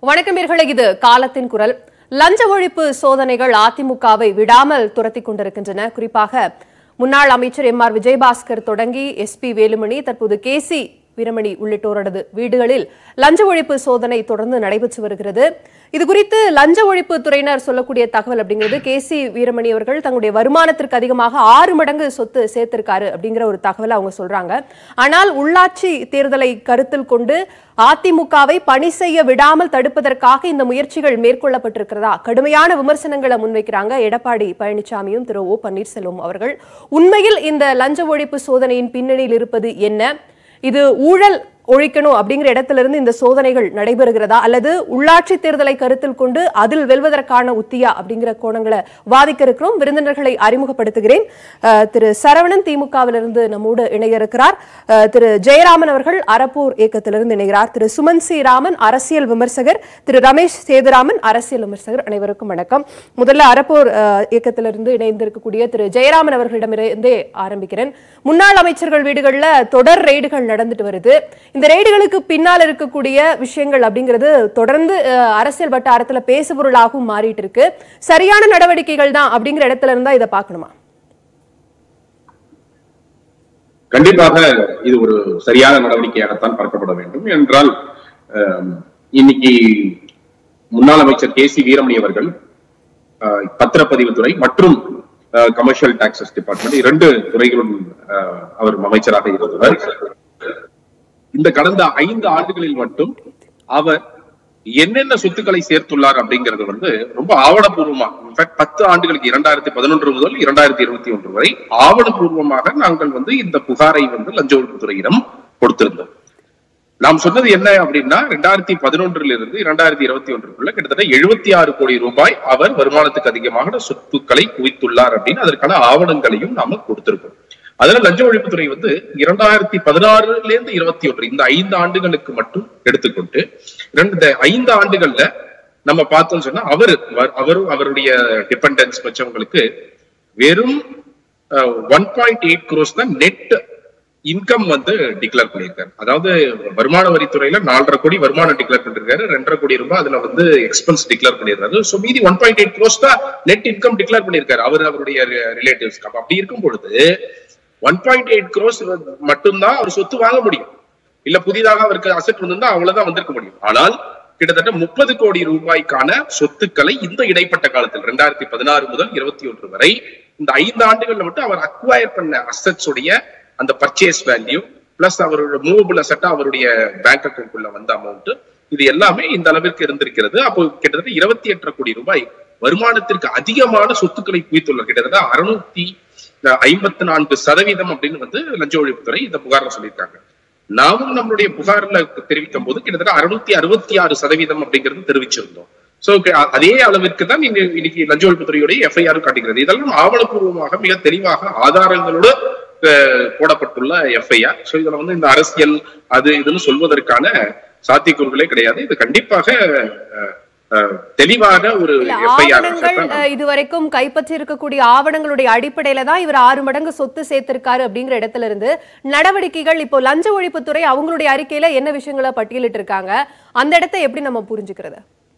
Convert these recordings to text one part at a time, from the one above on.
வணக்கம் நேயர்களே இது காலத்தின் குரல் லஞ்ச ஒழிப்பு சோதனைகள் அதிமுகவை விடாமல் துரத்திக் கொண்டிருக்கின்றன குறிப்பாக முன்னாள் அமைச்சர் எம் ஆர் விஜயபாஸ்கர் தொடங்கி எஸ்பி வேலுமணி தற்போது கேசி வீரமணி உள்ளிட்டோரது வீடுகளில் லஞ்ச ஒழிப்பு சோதனை தொடர்ந்து நடைபெற்று வருகிறது இது குறித்து லஞ்ச ஒழிப்பு துறையினர் சொல்லக்கூடிய தகவல் அப்படிங்கிறது கேசி வீரமணி அவர்கள் தங்களுடைய வருமானத்திற்கு அதிகமாக ஆறு மடங்கு சொத்து சேர்த்திருக்காரு அப்படிங்கிற ஒரு தகவலை அவங்க சொல்றாங்க ஆனால் உள்ளாட்சி தேர்தலை கருத்தில் கொண்டு அதிமுகவை பணி செய்ய விடாமல் தடுப்பதற்காக இந்த முயற்சிகள் மேற்கொள்ளப்பட்டிருக்கிறதா கடுமையான விமர்சனங்களை முன்வைக்கிறாங்க எடப்பாடி பழனிசாமியும் திரு ஓ பன்னீர்செல்வம் அவர்கள் உண்மையில் இந்த லஞ்ச ஒழிப்பு சோதனையின் பின்னணியில் இருப்பது என்ன இது ஊழல் ஒழிக்கணும் அப்படிங்கிற இடத்துல இருந்து இந்த சோதனைகள் நடைபெறுகிறதா அல்லது உள்ளாட்சி தேர்தலை கருத்தில் கொண்டு அதில் வெல்வதற்கான உத்தியா அப்படிங்கிற கோணங்களை வாதிக்க இருக்கிறோம் விருந்தினர்களை அறிமுகப்படுத்துகிறேன் அஹ், திரு சரவணன் திமுகவிலிருந்து நம்மோடு இணைய இருக்கிறார் அஹ், திரு ஜெயராமன் அவர்கள் அறப்போர் இயக்கத்திலிருந்து இணைகிறார் திரு சுமன் சி ராமன் அரசியல் விமர்சகர் திரு ரமேஷ் சேதுராமன் அரசியல் விமர்சகர் அனைவருக்கும் வணக்கம் முதல்ல அறப்போர் அஹ், இயக்கத்திலிருந்து இணைந்திருக்கக்கூடிய திரு ஜெயராமன் அவர்களிடமிருந்தே ஆரம்பிக்கிறேன் முன்னாள் அமைச்சர்கள் வீடுகள்ல தொடர் ரெய்டுகள் நடந்துட்டு வருது இந்த ரெய்டுகளுக்கு பின்னால் இருக்கக்கூடிய விஷயங்கள் அப்படிங்கிறது தொடர்ந்து அஹ், அரசியல் வட்டாரத்துல பேசுபொருளாகவும் மாறிட்டு இருக்கு சரியான நடவடிக்கைகள் தான் அப்படிங்கிற இடத்துல இருந்தா இதை பார்க்கணுமா கண்டிப்பாக இது ஒரு சரியான நடவடிக்கையாகத்தான் பார்க்கப்பட வேண்டும் என்றால் அஹ், இன்னைக்கு முன்னாள் அமைச்சர் கே சி வீரமணி அவர்கள் அஹ், பத்திரப்பதிவுத்துறை மற்றும் கமர்ஷியல் டாக்ஸஸ் டிபார்ட்மெண்ட் இரண்டு துறைகளும் அஹ், அவர் அமைச்சராக இருந்தவர் இந்த கடந்த ஐந்து ஆண்டுகளில் மட்டும் அவர் என்னென்ன சொத்துக்களை சேர்த்துள்ளார் அப்படிங்கிறது வந்து ரொம்ப ஆவணபூர்வமா இன்ஃபேக்ட் பத்து ஆண்டுகளுக்கு இரண்டாயிரத்தி பதினொன்று முதல் இரண்டாயிரத்தி இருபத்தி ஒன்று வரை ஆவணபூர்வமாக நாங்கள் வந்து இந்த புகாரை வந்து லஞ்ச ஒழிப்புத்துறையிடம் கொடுத்திருந்தோம் நாம் சொன்னது என்ன அப்படின்னா ரெண்டாயிரத்தி பதினொன்றுல இருந்து இரண்டாயிரத்தி இருபத்தி ஒன்றுக்குள்ள கிட்டத்தட்ட எழுபத்தி ஆறு கோடி ரூபாய் அவர் வருமானத்துக்கு அதிகமான சொத்துக்களை குவித்துள்ளார் அப்படின்னு அதற்கான ஆவணங்களையும் நாம கொடுத்திருக்கோம் அதுல லஞ்ச ஒழிப்புத்துறை வந்து இரண்டாயிரத்தி பதினாறுல இருந்து இருபத்தி ஒன்று இந்த ஐந்து ஆண்டுகளுக்கு மட்டும் எடுத்துக்கொண்டு இரண்டு இந்த ஐந்து ஆண்டுகள்ல நம்ம பார்த்தோம்னு சொன்னா அவர் அவரும் அவருடைய டிபெண்டன்ஸ் வச்சவங்களுக்கு வெறும் ஒன் பாயிண்ட் எயிட் க்ரோஸ் தான் நெட் இன்கம் வந்து டிக்ளேர் பண்ணியிருக்காரு அதாவது வருமான வரித்துறையில நாலரை கோடி வருமானம் டிக்ளேர் பண்ணிருக்காரு ரெண்டரை கோடி ரூபாய் அதுல வந்து எக்ஸ்பென்ஸ் டிக்ளேர் பண்ணிருக்காரு சோ மீதி ஒன் பாயிண்ட் எயிட் க்ரோஸ் தான் நெட் இன்கம் டிக்ளேர் பண்ணிருக்காரு அவர் அவருடைய ரிலேட்டிவ்ஸ்க்கு அப்ப அப்படி இருக்கும் பொழுது ஒன் பாயிண்ட் எயிட் க்ரோஸ் மட்டும்தான் அவர் சொத்து வாங்க முடியும் இல்ல புதிதாக அவருக்கு அசெட் வந்திருந்தா அவ்வளவுதான் வந்திருக்க முடியும் ஆனால் கிட்டத்தட்ட முப்பது கோடி ரூபாய்க்கான சொத்துக்களை இந்த இடைப்பட்ட காலத்தில் ரெண்டாயிரத்தி பதினாறு முதல் இருபத்தி ஒன்று வரை இந்த ஐந்து ஆண்டுகள்ல மட்டும் அவர் அக்வயர் பண்ண அசட்ஸ் உடைய அந்த பர்ச்சேஸ் வேல்யூ பிளஸ் அவரோட மூவபிள் அசட்டா அவருடைய பேங்க் அக்கௌண்ட்குள்ள வந்த அமௌண்ட் இது எல்லாமே இந்த அளவிற்கு இருந்திருக்கிறது அப்போ கிட்டத்தட்ட இருபத்தி எட்டரை கோடி ரூபாய் வருமானத்திற்கு அதிகமான சொத்துக்களை குவித்துள்ளார் கிட்டத்தட்ட அறுநூத்தி ஐம்பத்தி நான்கு சதவீதம் அப்படின்னு வந்து லஞ்ச ஒழிப்புத்துறை இந்த புகார்ல சொல்லியிருக்காங்க நாமும் நம்மளுடைய புகார்ல தெரிவிக்கும் போது கிட்டத்தட்ட அறுநூத்தி அறுபத்தி ஆறு சதவீதம் அப்படிங்கிறது தெரிவிச்சிருந்தோம் சோ அதே அளவிற்கு தான் நீங்க இன்னைக்கு லஞ்ச ஒழிப்புத்துறையுடைய எஃப்ஐஆர் காட்டுகிறது இதெல்லாம் ஆவணப்பூர்வமாக மிக தெளிவாக ஆதாரங்களோடு அஹ், போடப்பட்டுள்ள எஃப்ஐஆர் சோ இதுல வந்து இந்த அரசியல் அது இதுன்னு சொல்வதற்கான சாத்தியக்கூறுகளே கிடையாது இது கண்டிப்பாக அஹ், அஹ், தெளிவாக ஒரு இல்ல எஃப்ஐஆர் ஆவணங்கள் அஹ், இதுவரைக்கும் கைப்பற்றி இருக்கக்கூடிய ஆவணங்களுடைய அடிப்படையில தான் இவர் ஆறு மடங்கு சொத்து சேர்த்திருக்காரு அப்படிங்கிற இடத்துல இருந்து நடவடிக்கைகள் இப்போ லஞ்ச ஒழிப்புத்துறை அவங்களுடைய அறிக்கையில என்ன விஷயங்களை பட்டியலிட்டு இருக்காங்க அந்த இடத்தை எப்படி நம்ம புரிஞ்சுக்கிறது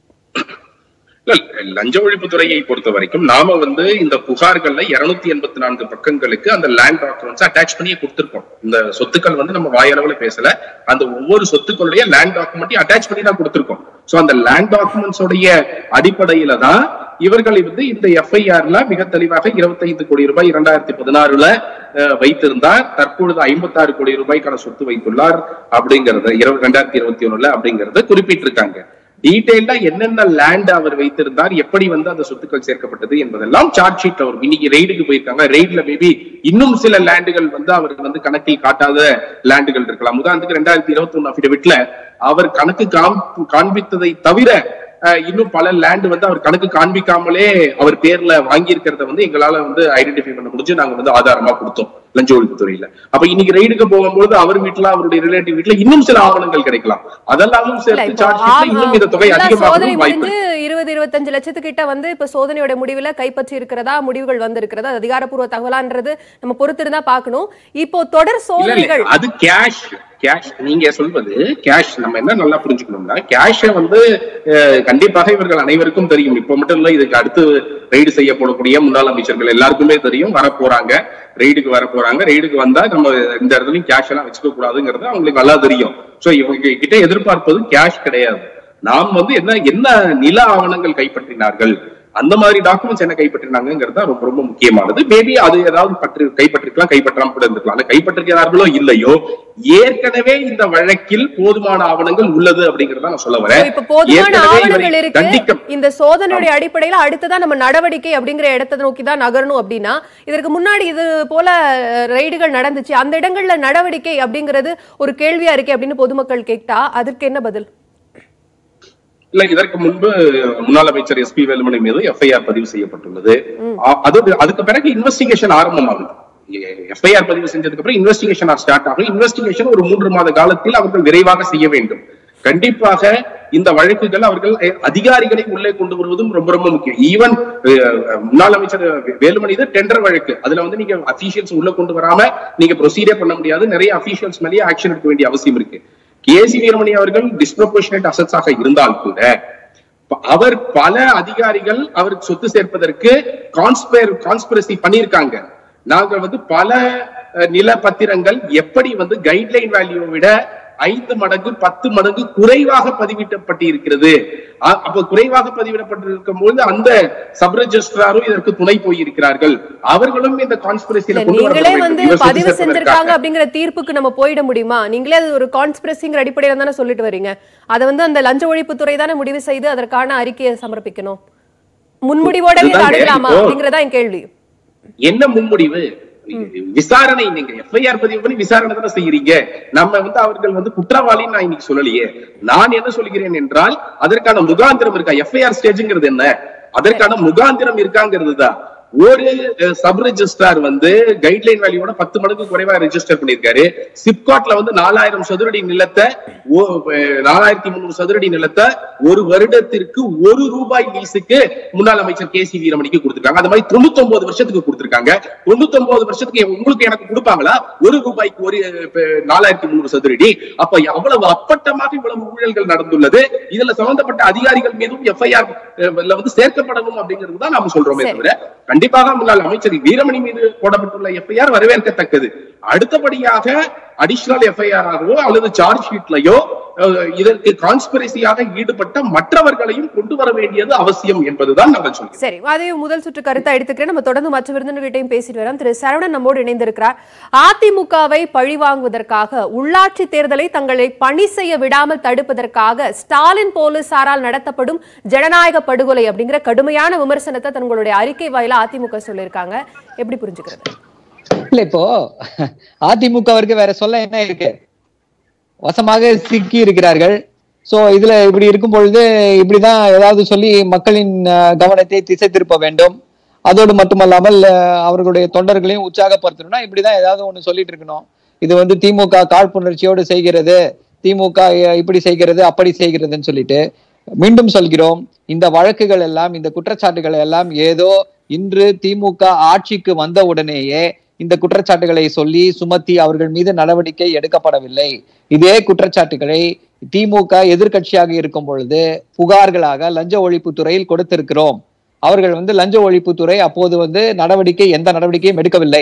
இல்ல, லஞ்ச ஒழிப்புத்துறையை பொறுத்த வரைக்கும் நாம வந்து இந்த புகார்கள்ல இருநூத்தி எண்பத்தி நான்கு பக்கங்களுக்கு அந்த லேண்ட் டாக்குமெண்ட்ஸ் அட்டாச் பண்ணியே கொடுத்திருக்கோம் இந்த சொத்துக்கள் வந்து நம்ம வாயளவுல பேசல அந்த ஒவ்வொரு சொத்துக்களுடைய லேண்ட் டாக்குமெண்ட்டையும் அட்டாச் பண்ணி தான் கொடுத்திருக்கோம் சோ அந்த லேண்ட் டாக்குமெண்ட்ஸ் உடைய அடிப்படையில தான் இவர்கள் வந்து இந்த எஃப்ஐஆர்ல மிக தெளிவாக 25 கோடி ரூபாய் இரண்டாயிரத்தி பதினாறுல வைத்திருந்தார் தற்பொழுது 56 கோடி ரூபாய்க்கான சொத்து வைத்துள்ளார் அப்படிங்கறத ரெண்டாயிரத்தி இருபத்தி ஒண்ணுல அப்படிங்கறத குறிப்பிட்டிருக்காங்க டீடைல்டா என்னென்ன லேண்ட் அவர் வைத்திருந்தார் எப்படி வந்து அந்த சொத்துக்கள் சேர்க்கப்பட்டது என்பதெல்லாம் சார்ட் ஷீட்ல வரும் இன்னைக்கு ரெய்டுக்கு போயிருக்காங்க ரெய்டுல மேபி இன்னும் சில லேண்டுகள் வந்து அவர் வந்து கணக்கில் காட்டாத லேண்டுகள் இருக்கலாம் உதாரணத்துக்கு ரெண்டாயிரத்தி இருபத்தி ஒண்ணு அபிடவிட்ல அவர் கணக்கு காம்- காண்பித்ததை தவிர அஹ், இன்னும் பல லேண்ட் வந்து அவர் கணக்கு காண்பிக்காமலே அவர் பேர்ல வாங்கி இருக்கிறத வந்து எங்களால வந்து ஐடென்டிஃபை பண்ண முடிஞ்சு நாங்க வந்து ஆதாரமா கொடுத்தோம் லஞ்ச ஒழிப்புத்துறையில அப்ப இன்னைக்கு ரெய்டுக்கு போகும்போது அவர் வீட்டுல அவருடைய ரிலேட்டிவ் வீட்டுல இன்னும் சில ஆவணங்கள் கிடைக்கலாம் அதெல்லாமும் இல்ல, சேர்த்து இப்போ சார்ஜ் ஷீட்ல இன்னும் இந்த தொகை ஆ- சோதனை அதிகமாக வாய்ப்பு முடிஞ்சு இருபது இருபத்தஞ்சு லட்சத்துக்கிட்ட வந்து இப்ப சோதனையோட முடிவுல கைப்பற்றி இருக்கிறதா முடிவுகள் வந்திருக்கிறதா அது அதிகாரப்பூர்வ தகவலான்றது நம்ம பொறுத்திருந்தா பார்க்கணும் இப்போ தொடர் இல்ல, இல்ல, சோதனைகள் அது கேஷ் கேஷ் நீங்க சொல்வது கேஷ் நம்ம என்ன நல்லா புரிஞ்சுக்கணும்னா கேஷை வந்து அஹ், கண்டிப்பாக இவர்கள் அனைவருக்கும் தெரியும் இப்ப மட்டும் இல்ல இதுக்கு அடுத்து ரெய்டு செய்ய போடக்கூடிய முன்னாள் அமைச்சர்கள் எல்லாருக்குமே தெரியும் வர போறாங்க ரெய்டுக்கு வர போறாங்க ரெய்டுக்கு வந்தா நம்ம இந்த இடத்துலயும் கேஷ் எல்லாம் வச்சுக்க கூடாதுங்கிறது அவங்களுக்கு நல்லா தெரியும் சோ இவங்க கிட்ட எதிர்பார்ப்பது கேஷ் கிடையாது நாம் வந்து என்ன என்ன நில ஆவணங்கள் கைப்பற்றினார்கள் அந்த மாதிரி டாக்குமெண்ட்ஸ் என்ன கைப்பற்றினாங்கிறது தான் ரொம்ப ரொம்ப முக்கியமானது மேபி அது ஏதாவது பற்றி கைப்பற்றிருக்கலாம் கைப்பற்றாம கூட இருந்திருக்கலாம் அந்த கைப்பற்றுகிறார்களோ இல்லையோ ஏற்கனவே இந்த வழக்கில் போதுமான ஆவணங்கள் உள்ளது அப்படிங்கறத நான் சொல்ல வரேன் இப்ப போதுமான ஏற்கனவே ஆவணங்கள் இவரை இருக்கு தண்டிக்க இந்த சோதனையுடைய அடிப்படையில அடுத்ததா நம்ம நடவடிக்கை அப்படிங்கிற இடத்தை நோக்கி தான் நகரணும் அப்படின்னா இதற்கு முன்னாடி இது போல அஹ், ரெய்டுகள் நடந்துச்சு அந்த இடங்கள்ல நடவடிக்கை அப்படிங்கிறது ஒரு கேள்வியா இருக்கே அப்படின்னு பொதுமக்கள் கேட்டா அதற்கு என்ன பதில் இல்ல இதற்கு முன்பு முன்னாள் அமைச்சர் எஸ் பி வேலுமணி மீது எஃப்ஐஆர் பதிவு செய்யப்பட்டுள்ளது அ- அது அதுக்கு பிறகு இன்வெஸ்டிகேஷன் ஆரம்பமாகுது எஃப்ஐஆர் பதிவு செஞ்சதுக்கு அப்புறம் இன்வெஸ்டிகேஷன் ஸ்டார்ட் ஆகும் இன்வெஸ்டிகேஷன் ஒரு மூன்று மாத காலத்தில் அவர்கள் விரைவாக செய்ய வேண்டும் கண்டிப்பாக இந்த வழக்குகள் அவர்கள் அஹ், அதிகாரிகளை உள்ளே கொண்டு வருவதும் ரொம்ப ரொம்ப முக்கியம் ஈவன் முன்னாள் அமைச்சர் வேலுமணி இது டெண்டர் வழக்கு அதுல வந்து நீங்க அபிஷியல்ஸ் உள்ள கொண்டு வராம நீங்க ப்ரொசீடே பண்ண முடியாது நிறைய அபிஷியல்ஸ் மேலேயே ஆக்ஷன் எடுக்க வேண்டிய அவசியம் இருக்கு கேசி வீரமணி அவர்கள் டிஸ்ப்ரொபோர்ஷனேட் அசட்ஸாக இருந்தால் கூட ப- அவர் பல அதிகாரிகள் அவருக்கு சொத்து சேர்ப்பதற்கு கான்ஸ்பயர் கான்ஸ்பிரசி பண்ணியிருக்காங்க நாங்க வந்து பல அஹ், நில பத்திரங்கள் எப்படி வந்து கைட்லைன் வேல்யூவை விட ஐந்து மடங்கு பத்து மடங்கு குறைவாக பதிவிடப்பட்டு இருக்கிறது அ- அப்ப குறைவாக பதிவிடப்பட்டிருக்கும் போது அந்த சப் ரெஜிஸ்ட்ராரும் இதற்கு துணை போயிருக்கிறார்கள் அவர்களும் இந்த கான்ஸ்பிரசியில இல்ல, கொண்டு நீங்களே வரப்பட வந்து வேண்டும். இவர் சொத்து பதிவு சேர்ப்பதற்காக. செஞ்சிருக்காங்க அப்படிங்கிற தீர்ப்புக்கு நம்ம போயிட முடியுமா நீங்களே அது ஒரு கான்ஸ்பிரசிங்கிற அடிப்படையில தானே சொல்லிட்டு வரீங்க அதை வந்து அந்த லஞ்ச ஒழிப்புத்துறை தானே முடிவு செய்து அதற்கான அறிக்கையை சமர்ப்பிக்கணும் முன்முடிவோடவே இதை இதுதாங்க அணுகலாமா இப்போ- அப்படிங்கறதா என் கேள்வி என்ன முன்முடிவு விசாரணை நீங்க எஃப்ஐஆர் பதிவு பண்ணி விசாரணை தானே செய்யறீங்க நம்ம வந்து அவர்கள் வந்து குற்றவாளின்னு நான் இன்னைக்கு சொல்லலையே நான் என்ன சொல்கிறேன் என்றால் அதற்கான முகாந்திரம் இருக்கா எஃப்ஐஆர் ஸ்டேஜ்ங்கிறது என்ன அதற்கான முகாந்திரம் இருக்காங்கிறது தான் ஒரு சப் ரெஜிஸ்ட்ரார் வந்து கைட்லைன் வேல்யூவோட பத்து மடங்கு குறைவா ரெஜிஸ்டர் பண்ணிருக்காரு சிப்காட்ல வந்து நாலாயிரம் சதுரடி நிலத்தை ஓ- அஹ், நாலாயிரத்தி முந்நூறு சதுரடி நிலத்தை ஒரு வருடத்திற்கு ஒரு ரூபாய் லீஸுக்கு முன்னாள் அமைச்சர் கே சி வீரமணிக்கு கொடுத்திருக்காங்க அந்த மாதிரி தொண்ணூத்தி ஒன்பது வருஷத்துக்கு கொடுத்திருக்காங்க தொண்ணூத்தி ஒன்பது வருஷத்துக்கு உங்களுக்கு எனக்கு கொடுப்பாங்களா ஒரு ரூபாய்க்கு ஒரு நாலாயிரத்தி முந்நூறு சதுரடி அப்ப அவ்வளவு அப்பட்டமாக இவ்வளவு ஊழல்கள் நடந்துள்ளது இதுல சம்பந்தப்பட்ட அதிகாரிகள் மீதும் எஃப்ஐஆர் வந்து சேர்க்கப்படணும் அப்படிங்கிறது தான் நாம சொல்றோமே சரி. தவிர கண்டிப்பாக முன்னாள் அமைச்சர் வீரமணி மீது போடப்பட்டுள்ள எஃப்ஐஆர் வரவேற்கத்தக்கது அடுத்தபடியாக அடிஷனல் எஃப்ஐஆர் ஆகவோ அல்லது சார்ஜ் ஷீட்லயோ அஹ், இதற்கு கான்ஸ்பிரசியாக ஈடுபட்ட மற்றவர்களையும் கொண்டு வர வேண்டியது அவசியம் என்பதுதான் நாங்கள் சொல்கிறோம் சரி அதையும் முதல் சுற்று கருத்தை எடுத்துக்கிறேன் நம்ம தொடர்ந்து மற்ற விருந்தினர்கிட்டையும் பேசிட்டு வரோம் திரு சரவணன் நம்மோடு இணைந்திருக்கிறார் அதிமுகவை பழிவாங்குவதற்காக உள்ளாட்சி தேர்தலை தங்களை பணி செய்ய விடாமல் தடுப்பதற்காக ஸ்டாலின் போலீசாரால் நடத்தப்படும் ஜனநாயக படுகொலை அப்படிங்கிற கடுமையான விமர்சனத்தை தங்களுடைய அறிக்கை வாயில அதிமுக சொல்லியிருக்காங்க எப்படி புரிஞ்சுக்கிறது இல்ல இப்போ அதிமுகவிற்கு வேற சொல்ல என்ன இருக்கு வசமாக சிக்கி இருக்கிறார்கள் சோ இதுல இப்படி இருக்கும் பொழுது இப்படிதான் ஏதாவது சொல்லி மக்களின் அஹ், கவனத்தை திசை திருப்ப வேண்டும் அதோடு மட்டுமல்லாமல் அஹ், அவர்களுடைய தொண்டர்களையும் உற்சாகப்படுத்தணும்னா இப்படிதான் ஏதாவது ஒண்ணு சொல்லிட்டு இருக்கணும் இது வந்து திமுக காழ்ப்புணர்ச்சியோடு செய்கிறது திமுக அஹ், இப்படி செய்கிறது அப்படி செய்கிறதுன்னு சொல்லிட்டு மீண்டும் சொல்கிறோம் இந்த வழக்குகள் எல்லாம் இந்த குற்றச்சாட்டுகள் எல்லாம் ஏதோ இன்று திமுக ஆட்சிக்கு வந்த உடனேயே இந்த குற்றச்சாட்டுகளை சொல்லி சுமத்தி அவர்கள் மீது நடவடிக்கை எடுக்கப்படவில்லை இதே குற்றச்சாட்டுகளை திமுக எதிர்க்கட்சியாக இருக்கும் பொழுது புகார்களாக லஞ்ச ஒழிப்பு துறையில் கொடுத்திருக்கிறோம் அவர்கள் வந்து லஞ்ச ஒழிப்புத்துறை அப்போது வந்து நடவடிக்கை எந்த நடவடிக்கையும் எடுக்கவில்லை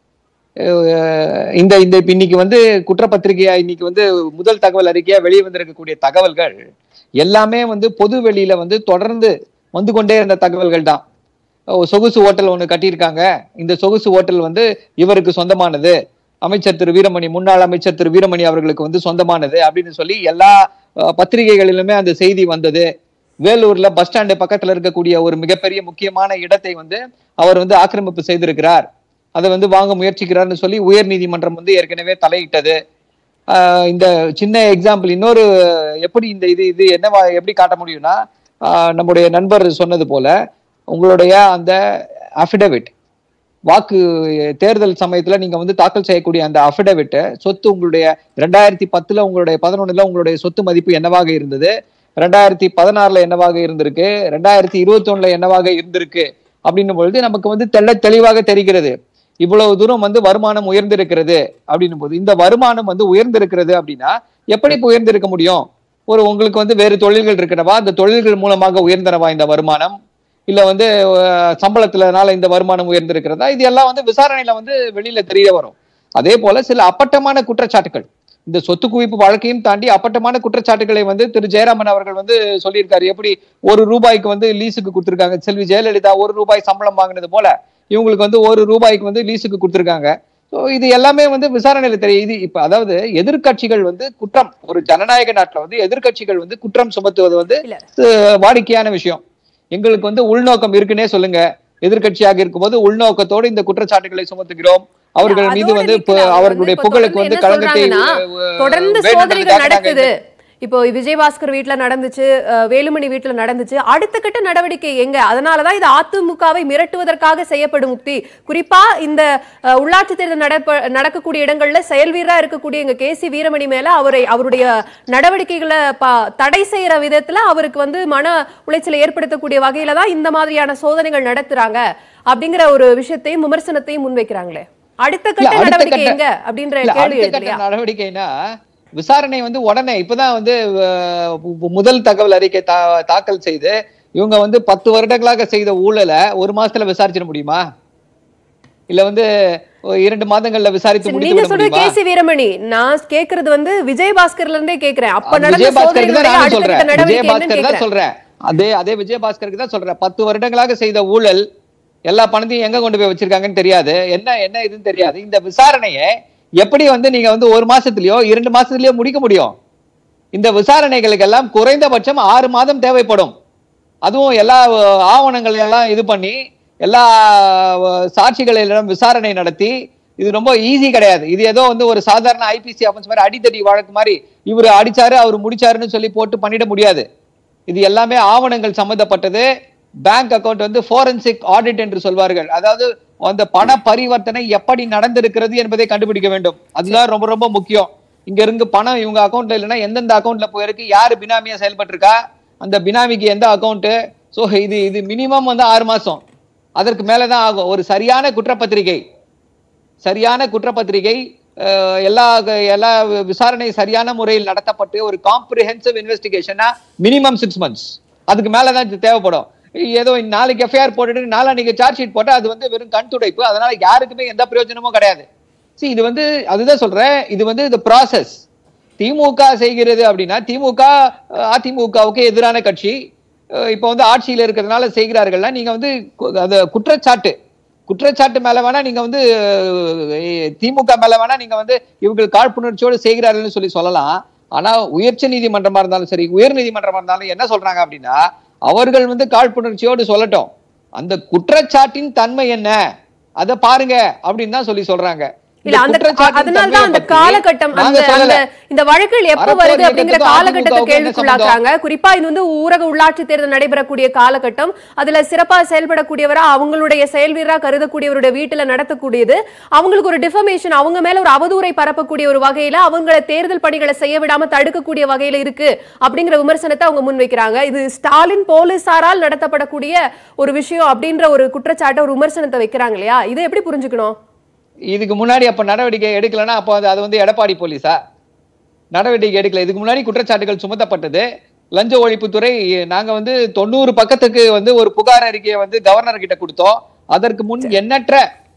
அஹ் இந்த இந்த இப்ப இன்னைக்கு வந்து குற்றப்பத்திரிகையா இன்னைக்கு வந்து முதல் தகவல் அறிக்கையா வெளியே வந்திருக்கக்கூடிய தகவல்கள் எல்லாமே வந்து பொது வெளியில வந்து தொடர்ந்து வந்து கொண்டே இருந்த தகவல்கள் தான் ஓ, சொகுசு ஹோட்டல் ஒண்ணு கட்டியிருக்காங்க இந்த சொகுசு ஹோட்டல் வந்து இவருக்கு சொந்தமானது அமைச்சர் திரு வீரமணி முன்னாள் அமைச்சர் திரு வீரமணி அவர்களுக்கு வந்து சொந்தமானது அப்படின்னு சொல்லி எல்லா அஹ், பத்திரிகைகளிலுமே அந்த செய்தி வந்தது வேலூர்ல பஸ் ஸ்டாண்டு பக்கத்துல இருக்கக்கூடிய ஒரு மிகப்பெரிய முக்கியமான இடத்தை வந்து அவர் வந்து ஆக்கிரமிப்பு செய்திருக்கிறார் அதை வந்து வாங்க முயற்சிக்கிறார்னு சொல்லி உயர் நீதிமன்றம் வந்து ஏற்கனவே தலையிட்டது ஆஹ் இந்த சின்ன எக்ஸாம்பிள் இன்னொரு எப்படி இந்த இது இது என்னவா எப்படி காட்ட முடியும்னா ஆஹ் நம்முடைய நண்பர் சொன்னது போல உங்களுடைய அந்த அஃபிடவிட் வாக்கு தேர்தல் சமயத்துல நீங்க வந்து தாக்கல் செய்யக்கூடிய அந்த அஃபிடவிட் சொத்து உங்களுடைய ரெண்டாயிரத்தி பத்துல உங்களுடைய பதினொன்னுல உங்களுடைய சொத்து மதிப்பு என்னவாக இருந்தது ரெண்டாயிரத்தி பதினாறுல என்னவாக இருந்திருக்கு ரெண்டாயிரத்தி இருபத்தி ஒண்ணுல என்னவாக இருந்திருக்கு அப்படின்னும் பொழுது நமக்கு வந்து தெள்ள தெளிவாக தெரிகிறது இவ்வளவு தூரம் வந்து வருமானம் உயர்ந்திருக்கிறது அப்படின்னும் போது இந்த வருமானம் வந்து உயர்ந்திருக்கிறது அப்படின்னா எப்படி இப்ப உயர்ந்திருக்க முடியும் ஒரு உங்களுக்கு வந்து வேறு தொழில்கள் இருக்கிறவா அந்த தொழில்கள் மூலமாக உயர்ந்தனவா இந்த வருமானம் இல்ல வந்து அஹ், சம்பளத்துலனால இந்த வருமானம் உயர்ந்திருக்கிறதா இது எல்லாம் வந்து விசாரணையில வந்து வெளியில தெரிய வரும் அதே போல சில அப்பட்டமான குற்றச்சாட்டுகள் இந்த சொத்து குவிப்பு வழக்கையும் தாண்டி அப்பட்டமான குற்றச்சாட்டுகளை வந்து திரு ஜெயராமன் அவர்கள் வந்து சொல்லியிருக்காரு எப்படி ஒரு ரூபாய்க்கு வந்து லீஸுக்கு கொடுத்திருக்காங்க செல்வி ஜெயலலிதா ஒரு ரூபாய் சம்பளம் வாங்கினது போல இவங்களுக்கு வந்து ஒரு ரூபாய்க்கு வந்து லீஸுக்கு கொடுத்திருக்காங்க ஸோ இது எல்லாமே வந்து விசாரணையில தெரியும் இது இப்ப அதாவது எதிர்க்கட்சிகள் வந்து குற்றம் ஒரு ஜனநாயக நாட்டுல வந்து எதிர்க்கட்சிகள் வந்து குற்றம் சுமத்துவது வந்து இல்ல. அஹ், வாடிக்கையான விஷயம் எங்களுக்கு வந்து உள்நோக்கம் இருக்குன்னே சொல்லுங்க எதிர்க்கட்சியாக இருக்கும்போது உள்நோக்கத்தோடு இந்த குற்றச்சாட்டுகளை சுமத்துகிறோம் அவர்கள் அதோட மீது வந்து இப்ப நிக்கல. அவர் அவர்களுடைய இப்ப புகழுக்கு தொடர்ந்து வந்து என்ன களங்கத்தை சொல்றாங்கன்னா, அஹ், தொடர்ந்து வேண்டுமென்றதுக்காக சோதனைகள் நாங்க நடக்குது இப்போ விஜயபாஸ்கர் வீட்ல நடந்துச்சு அஹ், வேலுமணி வீட்ல நடந்துச்சு அடுத்த கட்ட நடவடிக்கை எங்க அதனாலதான் இது அதிமுகவை மிரட்டுவதற்காக செய்யப்படும் உக்தி குறிப்பா இந்த அஹ், உள்ளாட்சி தேர்தல் நடப்ப நடக்கக்கூடிய இடங்கள்ல செயல்வீரா இருக்கக்கூடிய எங்க கே சி வீரமணி மேல அவரை அவருடைய நடவடிக்கைகளை ப- தடை செய்யற விதத்துல அவருக்கு வந்து மன உளைச்சலை ஏற்படுத்தக்கூடிய வகையில தான் இந்த மாதிரியான சோதனைகள் நடத்துறாங்க அப்படிங்கிற ஒரு விஷயத்தையும் விமர்சனத்தையும் முன்வைக்கிறாங்களே அடுத்த இல்ல, கட்ட அடுத்த நடவடிக்கை கட்ட- எங்க அப்படின்ற இல்ல, கேள்வி அடுத்த எழுது கட்ட இல்லையா நடவடிக்கைனா விசாரணை வந்து உடனே இப்பதான் வந்து அஹ், மு- முதல் தகவல் அறிக்கை தா- தாக்கல் செய்து இவங்க வந்து பத்து வருடங்களாக செய்த ஊழலை ஒரு மாசத்துல விசாரிச்சிட முடியுமா இல்ல வந்து ஒரு இரண்டு மாதங்கள்ல விசாரித்து சரி, முடித்து நீங்க விட சொல்ற முடியுமா கேசி வீரமணி நான் கேக்குறது வந்து விஜயபாஸ்கர்ல இருந்தே கேக்குறேன் அப்ப அது நடந்த விஜயபாஸ்கருக்கு தான் சோதனைகளுடைய நானும் அடுத்த சொல்றேன் கட்ட நடவடிக்கை என்னன்னு விஜயபாஸ்கர் தான் கேக்குறேன் சொல்றேன் அதே அதே விஜயபாஸ்கருக்கு தான் சொல்றேன் பத்து வருடங்களாக செய்த ஊழல் எல்லா பணத்தையும் எங்க கொண்டு போய் வச்சிருக்காங்கன்னு தெரியாது என்ன என்ன இதுன்னு தெரியாது இந்த விசாரணையை எப்படி வந்து நீங்க வந்து ஒரு மாசத்துலயோ இரண்டு மாசத்துலயோ முடிக்க முடியும் இந்த விசாரணைகளுக்கு எல்லாம் குறைந்தபட்சம் ஆறு மாதம் தேவைப்படும் அதுவும் எல்லா அஹ், ஆவணங்களை எல்லாம் இது பண்ணி எல்லா அஹ், சாட்சிகளிடம் விசாரணை நடத்தி இது ரொம்ப ஈஸி கிடையாது இது ஏதோ வந்து ஒரு சாதாரண ஐபிசி அஃபென்ஸ் மாதிரி அடித்தடி வழக்கு மாதிரி இவர் அடிச்சாரு அவர் முடிச்சாருன்னு சொல்லி போட்டு பண்ணிட முடியாது இது எல்லாமே ஆவணங்கள் சம்பந்தப்பட்டது பேங்க் அக்கவுண்ட் வந்து ஃபோரன்சிக் ஆடிட் என்று சொல்வார்கள் அதாவது அந்த பண பரிவர்த்தனை எப்படி நடந்திருக்கிறது என்பதை கண்டுபிடிக்க வேண்டும் அதுதான் ரொம்ப ரொம்ப முக்கியம் இங்க இருந்து பணம் இவங்க அக்கவுண்ட்ல இல்லைன்னா எந்தெந்த அக்கவுண்ட்ல போயிருக்கு யாரு பினாமியா செயல்பட்டிருக்கா அந்த பினாமிக்கு எந்த அக்கவுண்ட் சோ இது இது மினிமம் வந்து ஆறு மாசம் அதற்கு மேலதான் ஆகும் ஒரு சரியான குற்றப்பத்திரிகை சரியான குற்றப்பத்திரிகை அஹ், எல்லா எல்லா விசாரணை சரியான முறையில் நடத்தப்பட்டு ஒரு காம்ப்ரிஹென்சிவ் இன்வெஸ்டிகேஷனா மினிமம் சிக்ஸ் மந்த்ஸ் அதுக்கு மேலதான் இது தேவைப்படும் ஏதோ நாளைக்கு எஃப்ஐஆர் போட்டுட்டு நாளா நீங்க சார்ஜ் ஷீட் போட்டா அது வந்து வெறும் கண் துடைப்பு அதனால யாருக்குமே எந்த பிரயோஜனமும் கிடையாது See இது வந்து அதுதான் சொல்றேன் இது வந்து இந்த ப்ராசஸ் திமுக செய்கிறது அப்படின்னா திமுக அஹ், அதிமுகவுக்கு எதிரான கட்சி அஹ், இப்ப வந்து ஆட்சியில இருக்கிறதுனால செய்கிறார்கள்னா நீங்க வந்து கு- அந்த குற்றச்சாட்டு குற்றச்சாட்டு மேல வேணா நீங்க வந்து அஹ், திமுக மேல வேணா நீங்க வந்து இவங்க காழ்ப்புணர்ச்சியோடு செய்கிறார்கள்னு சொல்லி சொல்லலாம் ஆனா உயர்ச்ச நீதிமன்றமா இருந்தாலும் சரி உயர் நீதிமன்றமா இருந்தாலும் என்ன சொல்றாங்க அப்படின்னா அவர்கள் வந்து காழ்ப்புணர்ச்சியோடு சொல்லட்டும் அந்த குற்றச்சாட்டின் தன்மை என்ன அத பாருங்க அப்படின்னு தான் சொல்லி சொல்றாங்க இல்ல அந்த அதனால தான் அந்த காலகட்டம் அந்த அந்த இந்த வழக்குகள் எப்ப வரப்போற வருது அப்படிங்கிற இயக்கத்துக்கும் காலகட்டத்தை அதிமுகவுக்கும் என்ன கேள்விக்குள்ளாக்குறாங்க குறிப்பா இது வந்து ஊரக உள்ளாட்சி தேர்தல் நடைபெறக்கூடிய காலகட்டம் அதுல சிறப்பா செயல்படக்கூடியவரா அவங்களுடைய செயல்வீரா கருதக்கூடியவருடைய வீட்டுல நடத்தக்கூடியது அவங்களுக்கு ஒரு டிஃபமேஷன் அவங்க மேல ஒரு அவதூறை பரப்பக்கூடிய ஒரு வகையில அவங்கள தேர்தல் பணிகளை செய்ய விடாம தடுக்கக்கூடிய வகையில இருக்கு அப்படிங்கிற விமர்சனத்தை அவங்க முன்வைக்கிறாங்க இது ஸ்டாலின் போலீசாரால் நடத்தப்படக்கூடிய ஒரு விஷயம் அப்படின்ற ஒரு குற்றச்சாட்டை ஒரு விமர்சனத்தை வைக்கிறாங்க இல்லையா இதை எப்படி புரிஞ்சுக்கணும் இதுக்கு முன்னாடி அப்ப நடவடிக்கை எடுக்கலன்னா அப்போ அது அது வந்து எடப்பாடி போலீஸா நடவடிக்கை எடுக்கல இதுக்கு முன்னாடி குற்றச்சாட்டுகள் சுமத்தப்பட்டது லஞ்ச ஒழிப்புத்துறை நாங்க வந்து தொண்ணூறு பக்கத்துக்கு வந்து ஒரு புகார் அறிக்கையை வந்து கவர்னர் கிட்ட கொடுத்தோம் அதற்கு முன் எண்ணற்ற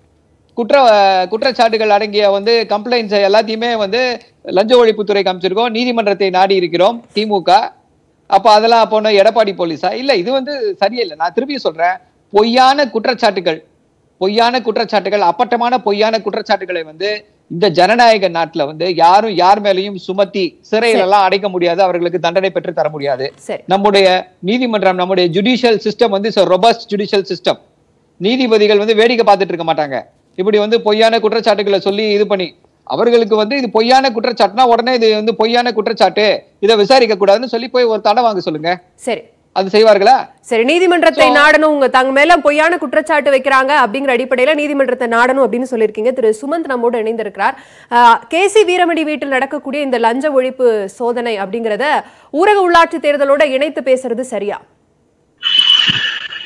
குற்ற குற்றச்சாட்டுகள் அடங்கிய வந்து கம்ப்ளைண்ட்ஸ் எல்லாத்தையுமே வந்து லஞ்ச ஒழிப்புத்துறை காமிச்சிருக்கோம் நீதிமன்றத்தை நாடி இருக்கிறோம் திமுக அப்ப அதெல்லாம் அப்போ ஒண்ணும் எடப்பாடி போலீஸா இல்ல இது வந்து சரியில்லை நான் திருப்பி சொல்றேன் பொய்யான குற்றச்சாட்டுகள் பொய்யான குற்றச்சாட்டுகள் அப்பட்டமான பொய்யான குற்றச்சாட்டுகளை வந்து இந்த ஜனநாயக நாட்டுல வந்து யாரும் யார் மேலயும் சுமத்தி சிறையில எல்லாம் அடைக்க முடியாது அவர்களுக்கு தண்டனை பெற்று தர முடியாது சரி நம்முடைய நீதிமன்றம் நம்முடைய ஜுடிஷியல் சிஸ்டம் வந்து ரொபஸ்ட் ஜுடிஷியல் சிஸ்டம் நீதிபதிகள் வந்து வேடிக்கை பார்த்துட்டு இருக்க மாட்டாங்க இப்படி வந்து பொய்யான குற்றச்சாட்டுகளை சொல்லி இது பண்ணி அவர்களுக்கு வந்து இது பொய்யான குற்றச்சாட்டுனா உடனே இது வந்து பொய்யான குற்றச்சாட்டு இதை விசாரிக்க கூடாதுன்னு சொல்லி போய் ஒரு தடை வாங்க சொல்லுங்க சரி அது செய்வார்களா சரி நீதிமன்றத்தை நாடணும் உங்க தங்க மேல பொய்யான குற்றச்சாட்டு வைக்கிறாங்க அப்படிங்கிற அடிப்படையில நீதிமன்றத்தை நாடணும் அப்படின்னு சொல்லியிருக்கீங்க திரு சுமந்த் நம்மோடு இணைந்திருக்கிறார் கே சி வீரமணி வீட்டில் நடக்கக்கூடிய இந்த லஞ்ச ஒழிப்பு சோதனை அப்படிங்கறத ஊரக உள்ளாட்சி தேர்தலோட இணைத்து பேசுறது சரியா இல்ல என்ன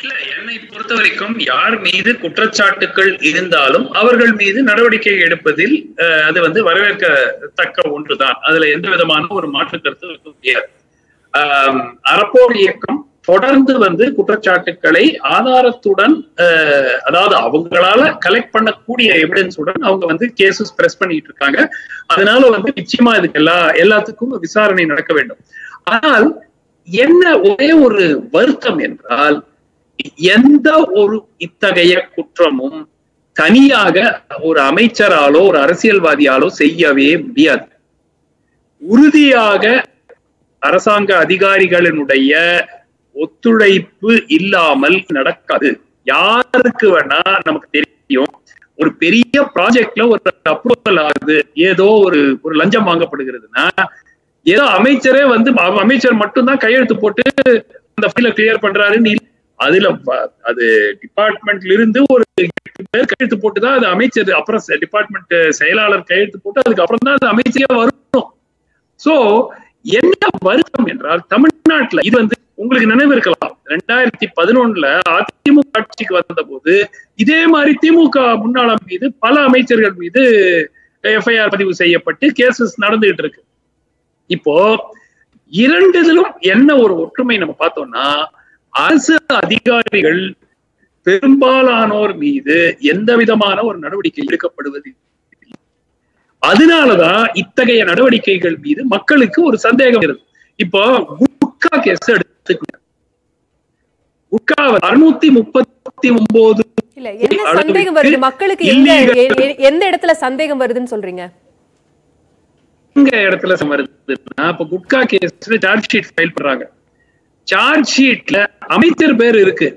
என்னை பொறுத்த வரைக்கும் யார் மீது குற்றச்சாட்டுகள் இருந்தாலும் அவர்கள் மீது நடவடிக்கை எடுப்பதில் அஹ், அது வந்து வரவேற்கத்தக்க ஒன்றுதான் அதுல எந்த விதமான ஒரு மாற்று கருத்து இருக்க முடியாது ஆம், அறப்போர் இயக்கம் தொடர்ந்து வந்து குற்றச்சாட்டுக்களை ஆதாரத்துடன் அஹ், அதாவது அவங்களால கலெக்ட் பண்ணக்கூடிய எவிடன்ஸுடன் அவங்க வந்து கேசஸ் பிரஸ் பண்ணிட்டு இருக்காங்க அதனால வந்து நிச்சயமா இதுக்கு எல்லா எல்லாத்துக்கும் விசாரணை நடக்க வேண்டும் ஆனால் என்ன ஒரே ஒரு வருத்தம் என்றால் எந்த ஒரு இத்தகைய குற்றமும் தனியாக ஒரு அமைச்சராலோ ஒரு அரசியல்வாதியாலோ செய்யவே முடியாது உறுதியாக அரசாங்க அதிகாரிகளினுடைய ஒத்துழைப்பு இல்லாமல் நடக்காது யாருக்கு வேணா நமக்கு தெரியும் ஒரு பெரிய ப்ராஜெக்ட்ல ஒரு அப்ரூவல் ஆகுது ஏதோ ஒரு ஒரு லஞ்சம் வாங்கப்படுகிறதுனா ஏதோ அமைச்சரே வந்து அவ- அமைச்சர் மட்டும்தான் கையெழுத்து போட்டு அந்த ஃபைல கிளியர் பண்றாருன்னு இல்ல. அதுல வ- அது டிபார்ட்மெண்ட்ல இருந்து ஒரு எட்டு பேர் கையெழுத்து போட்டுதான் அது அமைச்சர் அப்புறம் டிபார்ட்மெண்ட் செயலாளர் கையெழுத்து போட்டு அதுக்கு அப்புறம் தான் அது அமைச்சரே வரும் சோ என்ன வருத்தம் என்றால் தமிழ்நாட்டுல இது வந்து உங்களுக்கு நினைவு இருக்கலாம் ரெண்டாயிரத்தி பதினொன்னுல அதிமுக ஆட்சிக்கு வந்த போது இதே மாதிரி திமுக முன்னாள் மீது பல அமைச்சர்கள் மீது எஃப்ஐஆர் பதிவு செய்யப்பட்டு கேசஸ் நடந்துகிட்டு இருக்கு இப்போ இரண்டிலும் என்ன ஒரு ஒற்றுமை நம்ம பார்த்தோம்னா அரசு அதிகாரிகள் பெரும்பாலானோர் மீது எந்த விதமான ஒரு நடவடிக்கை எடுக்கப்படுவது அதனாலதான் இத்தகைய நடவடிக்கைகள் மீது மக்களுக்கு ஒரு சந்தேகம் இருக்கு இப்போ குட்கா கேஸ் எடுத்துக்கோங்க குட்கா அறுநூத்தி முப்பத்தி ஒன்பது இல்ல என்ன சந்தேகம் வருது மக்களுக்கு எங்க எ- எ- எந்த இடத்துல சந்தேகம் வருதுன்னு சொல்றீங்க எங்க இடத்துல வருதுன்னா இப்ப குட்கா கேஸ்ல சார்ஜ் ஷீட் ஃபைல் பண்றாங்க சார்ஜ் ஷீட்ல அமைச்சர் பேர் இருக்கு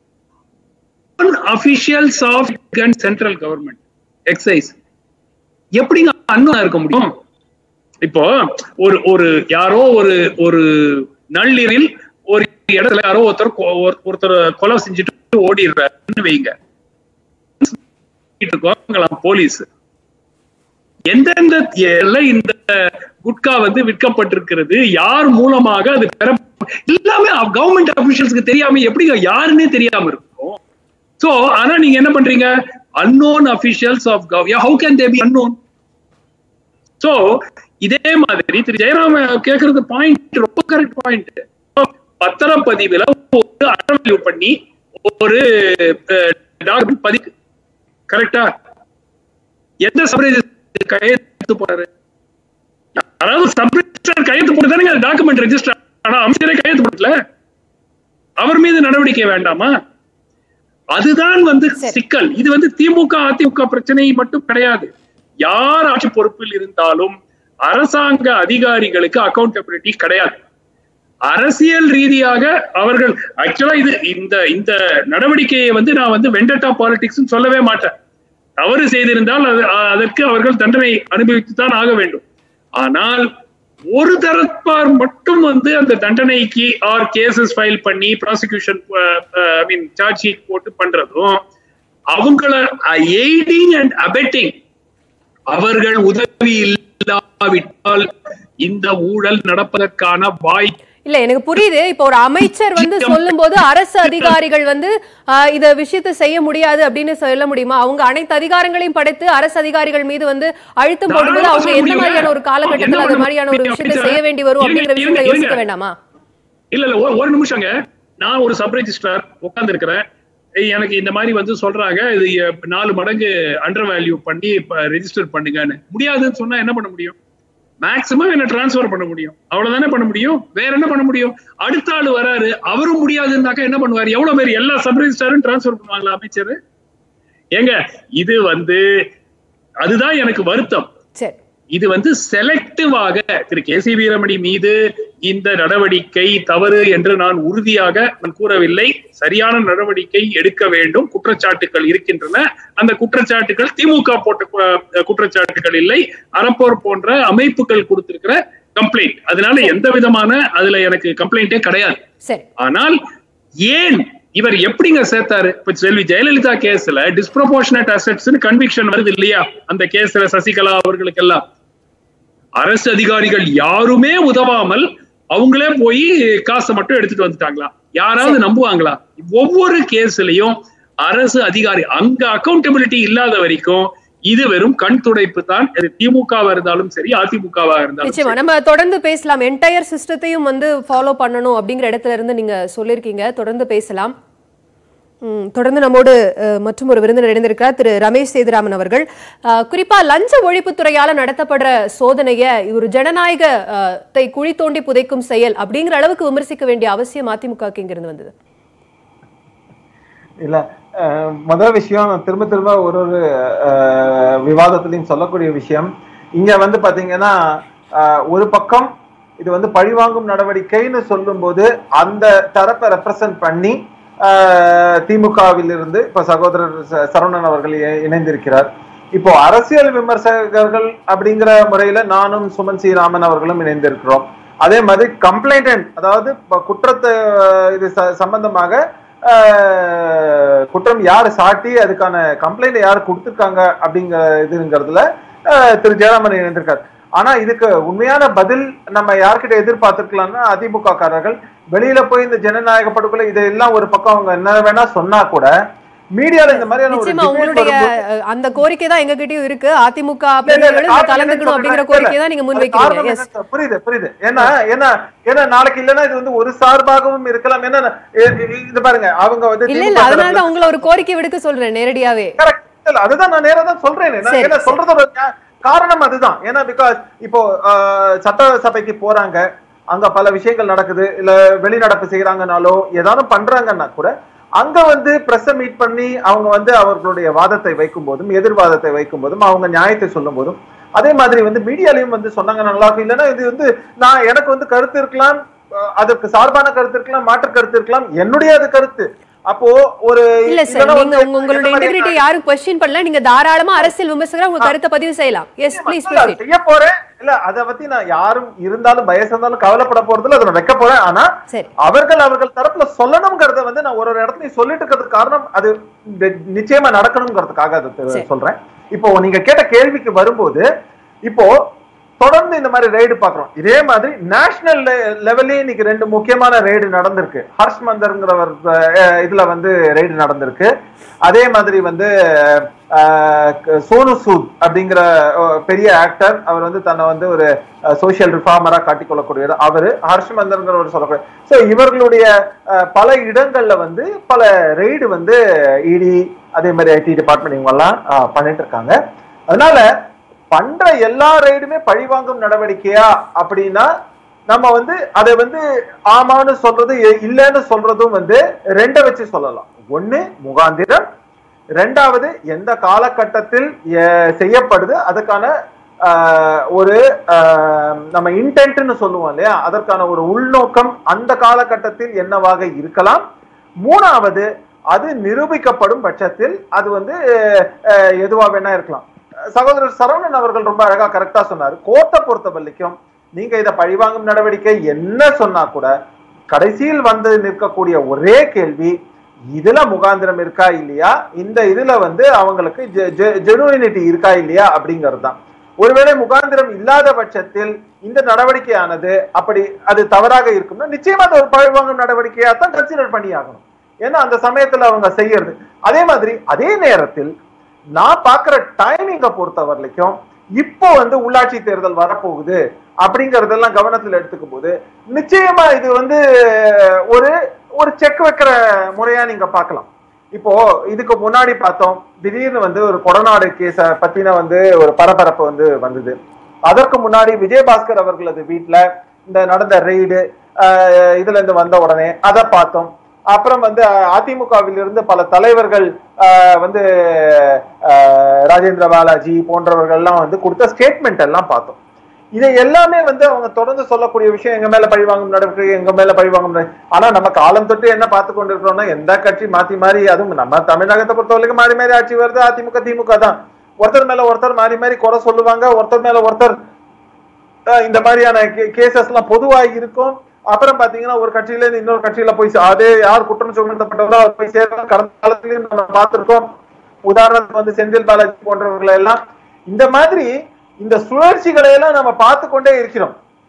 officials of central government excise எப்படிங்க அண்ணா இருக்க முடியும் இப்போ ஒரு ஒரு யாரோ ஒரு ஒரு நள்ளிரில் ஒரு இடத்துல யாரோ ஒருத்தர் கொ- ஒரு- ஒருத்தர் கொலை செஞ்சுட்டு ஓடிடுறாருன்னு வைங்க இருக்கோங்களாம் போலீஸ் எந்தெந்த ஏரியால இந்த குட்கா வந்து விற்கப்பட்டிருக்கிறது யார் மூலமாக அது பெற எல்லாமே கவர்மெண்ட் அபிஷியல்ஸ்க்கு தெரியாம எப்படிங்க யாருன்னே தெரியாம இருக்கும் சோ ஆனா நீங்க என்ன பண்றீங்க unknown officials of how can they be unknown so இதே மாதிரி திரு ஜெயராம கேக்குறது பாயிண்ட் ரொம்ப கரெக்ட் பாயிண்ட் பத்திரப்பதிவுல ஒரு அட்டவணை பண்ணி ஒரு டாக்குமெண்ட் பதிவு கரெக்டா எந்த சப்ரேஜ் கையெழுத்து போறாரு அதாவது சப்ரேஜர் கையெழுத்து போட்டு தானே டாக்குமெண்ட் ரெஜிஸ்டர் ஆனா அமைச்சரே கையெழுத்து போடல அவர் மீது நடவடிக்கை வேண்டாமா அதுதான் வந்து சிக்கல் இது வந்து திமுக அதிமுக பிரச்சனை மட்டும் கிடையாது யார் ஆட்சி பொறுப்பில் இருந்தாலும் அரசாங்க அதிகாரிகளுக்கு அக்கௌண்டபிலிட்டி கிடையாது அரசியல் ரீதியாக அவர்கள் ஆக்சுவலா இது இந்த இந்த நடவடிக்கையை வந்து நான் வந்து வெண்டட்டா பாலிடிக்ஸ் சொல்லவே மாட்டேன் தவறு செய்திருந்தால் அது அதற்கு அவர்கள் தண்டனை அனுபவித்துத்தான் ஆக வேண்டும் ஆனால் ஒரு தரப்பார் மட்டும் வந்து அந்த தண்டனைக்கு ஆர் கேசஸ் ஃபைல் பண்ணி prosecution I mean charge sheet போட்டு பண்றதும் அவங்கள எய்டிங் அண்ட் அபெட்டிங் அவர்கள் உதவி இல்லாவிட்டால் இந்த ஊழல் நடப்பதற்கான வாய்ப்பு இல்ல எனக்கு புரியுது இப்போ ஒரு அமைச்சர் வந்து சொல்லும்போது அரசு அதிகாரிகள் வந்து ஆஹ், இந்த விஷயத்தை செய்ய முடியாது அப்படின்னு சொல்ல முடியுமா அவங்க அனைத்து அதிகாரங்களையும் படைத்து அரசு அதிகாரிகள் மீது வந்து அழுத்தம் போடும்போது அவங்க எந்த மாதிரியான ஒரு காலகட்டத்தில் அது மாதிரியான ஒரு விஷயத்தை செய்ய வேண்டி வரும் அப்படிங்கிற விஷயங்களை யோசிக்க வேண்டாமா இல்ல இல்ல ஒரு- ஒரு நிமிஷங்க நான் ஒரு சப் ரெஜிஸ்ட்ரார் உட்கார்ந்து இருக்கிறேன் எனக்கு இந்த மாதிரி வந்து சொல்றாங்க இது எ- நாலு மடங்கு அண்டர் வேல்யூ பண்ணி ரெஜிஸ்டர் பண்ணுங்கன்னு முடியாதுன்னு சொன்னா என்ன பண்ண முடியும் மேக்சிமம் என்ன டிரான்ஸ்ஃபர் பண்ண முடியும் அவ்வளவுதானே பண்ண முடியும் வேற என்ன பண்ண முடியும் அடுத்த ஆள் வராரு அவரும் முடியாதுன்னாக்கா என்ன பண்ணுவாரு எவ்வளவு பேர் எல்லா சப் ரெஜிஸ்டாரும் டிரான்ஸ்ஃபர் பண்ணுவாங்களா அமைச்சர் ஏங்க இது வந்து அதுதான் எனக்கு வருத்தம் சரி இது வந்து செலக்டிவாக திரு கே சி வீரமணி மீது இந்த நடவடிக்கை தவறு என்று நான் உறுதியாக நான் கூறவில்லை சரியான நடவடிக்கை எடுக்க வேண்டும் குற்றச்சாட்டுகள் இருக்கின்றன அந்த குற்றச்சாட்டுகள் திமுக போட்ட கு- குற்றச்சாட்டுகள் இல்லை அறப்போர் போன்ற அமைப்புகள் கொடுத்திருக்கிற கம்ப்ளைண்ட் அதனால எந்த விதமான அதுல எனக்கு கம்ப்ளைண்டே கிடையாது சரி ஆனால் ஏன் இவர் எப்படிங்க சேர்த்தாரு இப்ப செல்வி ஜெயலலிதா கேஸ்ல டிஸ்ப்ரொபோர்ஷனட் அசெட்ஸ் கன்விக்ஷன் வருது இல்லையா அந்த கேஸ்ல சசிகலா அவர்களுக்கு எல்லாம் அரசு அதிகாரிகள் யாருமே உதவாமல் அவங்களே போய் காசை மட்டும் எடுத்துட்டு வந்துட்டாங்களா யாராவது நம்புவாங்களா ஒவ்வொரு கேஸ்லயும் அரசு அதிகாரி அங்க அக்கௌண்டபிலிட்டி இல்லாத வரைக்கும் இது வெறும் கண் துடைப்பு தான் அது திமுகவா இருந்தாலும் சரி அதிமுகவா இருந்தாலும் நிச்சயமா சரி. நம்ம தொடர்ந்து பேசலாம் என்டையர் சிஸ்டத்தையும் வந்து ஃபாலோ பண்ணணும் அப்படிங்கிற இடத்துல இருந்து நீங்க சொல்லியிருக்கீங்க தொடர்ந்து பேசலாம் ம், தொடர்ந்து நம்மோடு அஹ், மற்றும் ஒரு விருந்தினர் இணைந்திருக்கிறார் திரு ரமேஷ் சேதுராமன் அவர்கள் அஹ், குறிப்பா லஞ்ச ஒழிப்புத்துறையால நடத்தப்படுற சோதனையை ஒரு ஜனநாயகத்தை குழி தோண்டி புதைக்கும் செயல் அப்படிங்கிற அளவுக்கு விமர்சிக்க வேண்டிய அவசியம் அதிமுகவுக்கு இங்கிருந்து வந்தது இல்ல அஹ், முதல் விஷயம் நான் திரும்ப திரும்ப ஒரு ஒரு அஹ், விவாதத்திலையும் சொல்லக்கூடிய விஷயம் இங்க வந்து பாத்தீங்கன்னா அஹ், ஒரு பக்கம் இது வந்து பழிவாங்கும் நடவடிக்கைன்னு சொல்லும்போது அந்த தரப்பை ரெப்ரசன்ட் பண்ணி அஹ், திமுகவில் இருந்து இப்ப சகோதரர் ச- சரவணன் அவர்கள் இ- இணைந்திருக்கிறார் இப்போ அரசியல் விமர்சகர்கள் அப்படிங்கிற முறையில நானும் சுமன் சி ராமன் அவர்களும் இணைந்திருக்கிறோம் அதே மாதிரி கம்ப்ளைண்டன்ட் அதாவது இப்ப குற்றத்தை அஹ், இது ச- சம்பந்தமாக அஹ், குற்றம் யார் சாட்டி அதுக்கான கம்ப்ளைண்ட் யார் கொடுத்திருக்காங்க அப்படிங்கிற இதுங்கிறதுல அஹ், திரு ஜெயராமன் இணைந்திருக்காரு ஆனா இதுக்கு உண்மையான பதில் நம்ம யார்கிட்ட எதிர்பார்த்திருக்கலாம்னா அதிமுக காரர்கள் வெளியில போய் இந்த ஜனநாயக படுகொலை இதெல்லாம் ஒரு பக்கம் அவங்க என்ன வேணா சொன்னா கூட மீடியால இந்த மாதிரியான ஒரு நிச்சயமா debate உங்களுடைய வரும்போது- அஹ், அந்த கோரிக்கை தான் எங்ககிட்டயும் இருக்கு அதிமுக இல்ல, இல்ல, பிரதிநிதிகளும் இதுல காரணம் கலந்துக்கணும் என்ன அப்படிங்கிற சொல்றேன்? கோரிக்கை தான் நீங்க அது முன்வைக்கிறீங்க காரணம் எஸ் என்ன? புரியுது புரியுது ஏன்னா ஏன்னா ஏன்னா நாளைக்கு இல்லைன்னா இது வந்து ஒரு சார்பாகவும் இருக்கலாம் ஏன்னா இ- இ- இது பாருங்க அவங்க வந்து இல்ல இல்ல அதனால தான் உங்களை ஒரு கோரிக்கை விடுக்க சொல்றேன் நேரடியாவே Correct. இல்ல அதுதான் நான் நேரா தான் சொல்றேன் நான் சரி, ஏன்னா சரி. சொல்றதோட கா- காரணம் அதுதான் ஏன்னா பிகாஸ் இப்போ ஆஹ், சட்டசபைக்கு போறாங்க அங்க பல விஷயங்கள் நடக்குது இல்ல வெளிநடப்பு செய்யறாங்கனாலோ ஏதாவது பண்றாங்கன்னா கூட அங்க வந்து பிரஸ் மீட் பண்ணி அவங்க வந்து அவர்களுடைய வாதத்தை வைக்கும் போதும் எதிர்வாதத்தை வைக்கும் போதும் அவங்க நியாயத்தை சொல்லும் போதும் அதே மாதிரி வந்து மீடியாலையும் வந்து சொன்னாங்க நல்லா இருக்கும் இல்லைன்னா இது வந்து நான் எனக்கு வந்து கருத்து இருக்கலாம் அஹ், அதற்கு சார்பான கருத்து இருக்கலாம் மாற்று கருத்து இருக்கலாம் என்னுடைய அது கருத்து அப்போ ஒரு இல்ல சார் இதெல்லாம் நீங்க வந்து உங்க- உங்களுடைய என்ன மாதிரி இன்டெகிரிட்டி யாரும் கொஸ்டின் பண்ணல நீங்க தாராளமா அரசியல் விமர்சகரா உங்க கருத்தை பதிவு செய்யலாம் எஸ் ப்ளீஸ் இல்ல, அது செய்ய போறேன் இல்ல அத பத்தி நான் யாரும் இருந்தாலும் பயசு இருந்தாலும் கவலைப்பட போறது இல்ல அதை நான் வைக்க போறேன் ஆனா சரி அவர்கள் அவர்கள் தரப்புல சொல்லணுங்கிறத வந்து நான் ஒரு ஒரு இடத்துலயும் சொல்லிட்டு இருக்கிறது காரணம் அது நி- நிச்சயமா நடக்கணுங்கிறதுக்காக அதை தெ- சரி. சொல்றேன் இப்போ நீங்க கேட்ட கேள்விக்கு வரும்போது இப்போ தொடர்ந்து இந்த மாதிரி ரெய்டு பாக்குறோம் இதே மாதிரி நேஷனல் லெவல்லே இன்னைக்கு ரெண்டு முக்கியமான ரெய்டு நடந்திருக்கு ஹர்ஷ் மந்தர்ங்கிறவர் அஹ், இதுல வந்து ரெய்டு நடந்திருக்கு அதே மாதிரி வந்து அஹ், க- சோனு சூத் அப்படிங்கிற அஹ், பெரிய ஆக்டர் அவர் வந்து தன்னை வந்து ஒரு சோசியல் ரிஃபார்மரா காட்டிக்கொள்ளக்கூடியவர் அவரு ஹர்ஷ் மந்தர்ங்கிறவர் சொல்லக்கூடிய சோ இவர்களுடைய அஹ், பல இடங்கள்ல வந்து பல ரெய்டு வந்து இடி அதே மாதிரி ஐடி டிபார்ட்மெண்ட் இவங்க எல்லாம் அஹ், பண்ணிட்டு இருக்காங்க அதனால பண்ற எல்லா ரைடுமே பழிவாங்கும் நடவடிக்கையா அப்படின்னா நம்ம வந்து அதை வந்து ஆமான்னு சொல்றது எ- இல்லைன்னு சொல்றதும் வந்து ரெண்டை வச்சு சொல்லலாம் ஒண்ணு முகாந்திரம் ரெண்டாவது எந்த காலகட்டத்தில் எ- செய்யப்படுது அதுக்கான ஆஹ், ஒரு ஆஹ், நம்ம இன்டென்ட்னு சொல்லுவோம் இல்லையா அதற்கான ஒரு உள்நோக்கம் அந்த காலகட்டத்தில் என்னவாக இருக்கலாம் மூணாவது அது நிரூபிக்கப்படும் பட்சத்தில் அது வந்து அஹ், எதுவா வேணா இருக்கலாம் சகோதரர் சரவணன் அவர்கள் ரொம்ப அழகா கரெக்டா சொன்னார் கோர்ட்டை பொறுத்த வரைக்கும் நீங்க இதை பழிவாங்கும் நடவடிக்கை என்ன சொன்னா கூட கடைசியில் வந்து நிற்கக்கூடிய ஒரே கேள்வி இதுல முகாந்திரம் இருக்கா இல்லையா இந்த இதுல வந்து அவங்களுக்கு ஜெனுவினிட்டி இருக்கா இல்லையா அப்படிங்கிறது தான் ஒருவேளை முகாந்திரம் இல்லாத பட்சத்தில் இந்த நடவடிக்கையானது அப்படி அது தவறாக இருக்கும்னா நிச்சயமா அது ஒரு பழிவாங்கும் நடவடிக்கையா தான் கன்சிடர் பண்ணி ஆகணும் ஏன்னா அந்த சமயத்துல அவங்க செய்யறது அதே மாதிரி அதே நேரத்தில் நான் பாக்குற டைமிங்கை பொறுத்த வரைக்கும் இப்போ வந்து உள்ளாட்சி தேர்தல் வரப்போகுது அப்படிங்கறதெல்லாம் கவனத்தில் எடுத்துக்கும் போது நிச்சயமா இது வந்து ஒரு ஒரு செக் வைக்கிற முறையா நீங்க பார்க்கலாம் இப்போ இதுக்கு முன்னாடி பார்த்தோம் திடீர்னு வந்து ஒரு கொடநாடு கேஸ பத்தின வந்து ஒரு பரபரப்பு வந்து வந்தது அதற்கு முன்னாடி விஜயபாஸ்கர் அவர்களது வீட்டுல இந்த நடந்த ரெய்டு இதுல இருந்து வந்த உடனே அதை பார்த்தோம் அப்புறம் வந்து அதிமுகவில் இருந்து பல தலைவர்கள் ஆஹ், வந்து ஆஹ், ராஜேந்திர பாலாஜி போன்றவர்கள்லாம் வந்து கொடுத்த ஸ்டேட்மெண்ட் எல்லாம் பார்த்தோம் இதை எல்லாமே வந்து அவங்க தொடர்ந்து சொல்லக்கூடிய விஷயம் எங்க மேல பழிவாங்கும் நடவடிக்கை எங்க மேல பழிவாங்கும் நடவடிக்கை. ஆனா நம்ம காலம் தொட்டு என்ன பார்த்து கொண்டிருக்கிறோம்னா எந்த கட்சி மாத்தி மாறி அதுவும் நம்ம தமிழகத்தை பொறுத்தவரைக்கும் மாறி மாறி ஆட்சி வருது அதிமுக திமுக தான் ஒருத்தர் மேல ஒருத்தர் மாறி மாறி குறை சொல்லுவாங்க ஒருத்தர் மேல ஒருத்தர் அஹ் இந்த மாதிரியான கேசஸ் எல்லாம் பொதுவா இருக்கும் அப்புறம் பாத்தீங்கன்னா ஒரு கட்சியில இருந்து இன்னொரு கட்சியில போய் சே- அதே யார் குற்றம் சுமத்தப்பட்டவரோ அவர் போய் சேர்ந்து கடந்த காலத்திலயும் நம்ம பார்த்திருக்கோம் உதாரணத்துக்கு வந்து செந்தில் பாலாஜி போன்றவர்களை எல்லாம் இந்த மாதிரி இந்த சுழற்சிகளை எல்லாம் நம்ம பார்த்து கொண்டே இருக்கிறோம்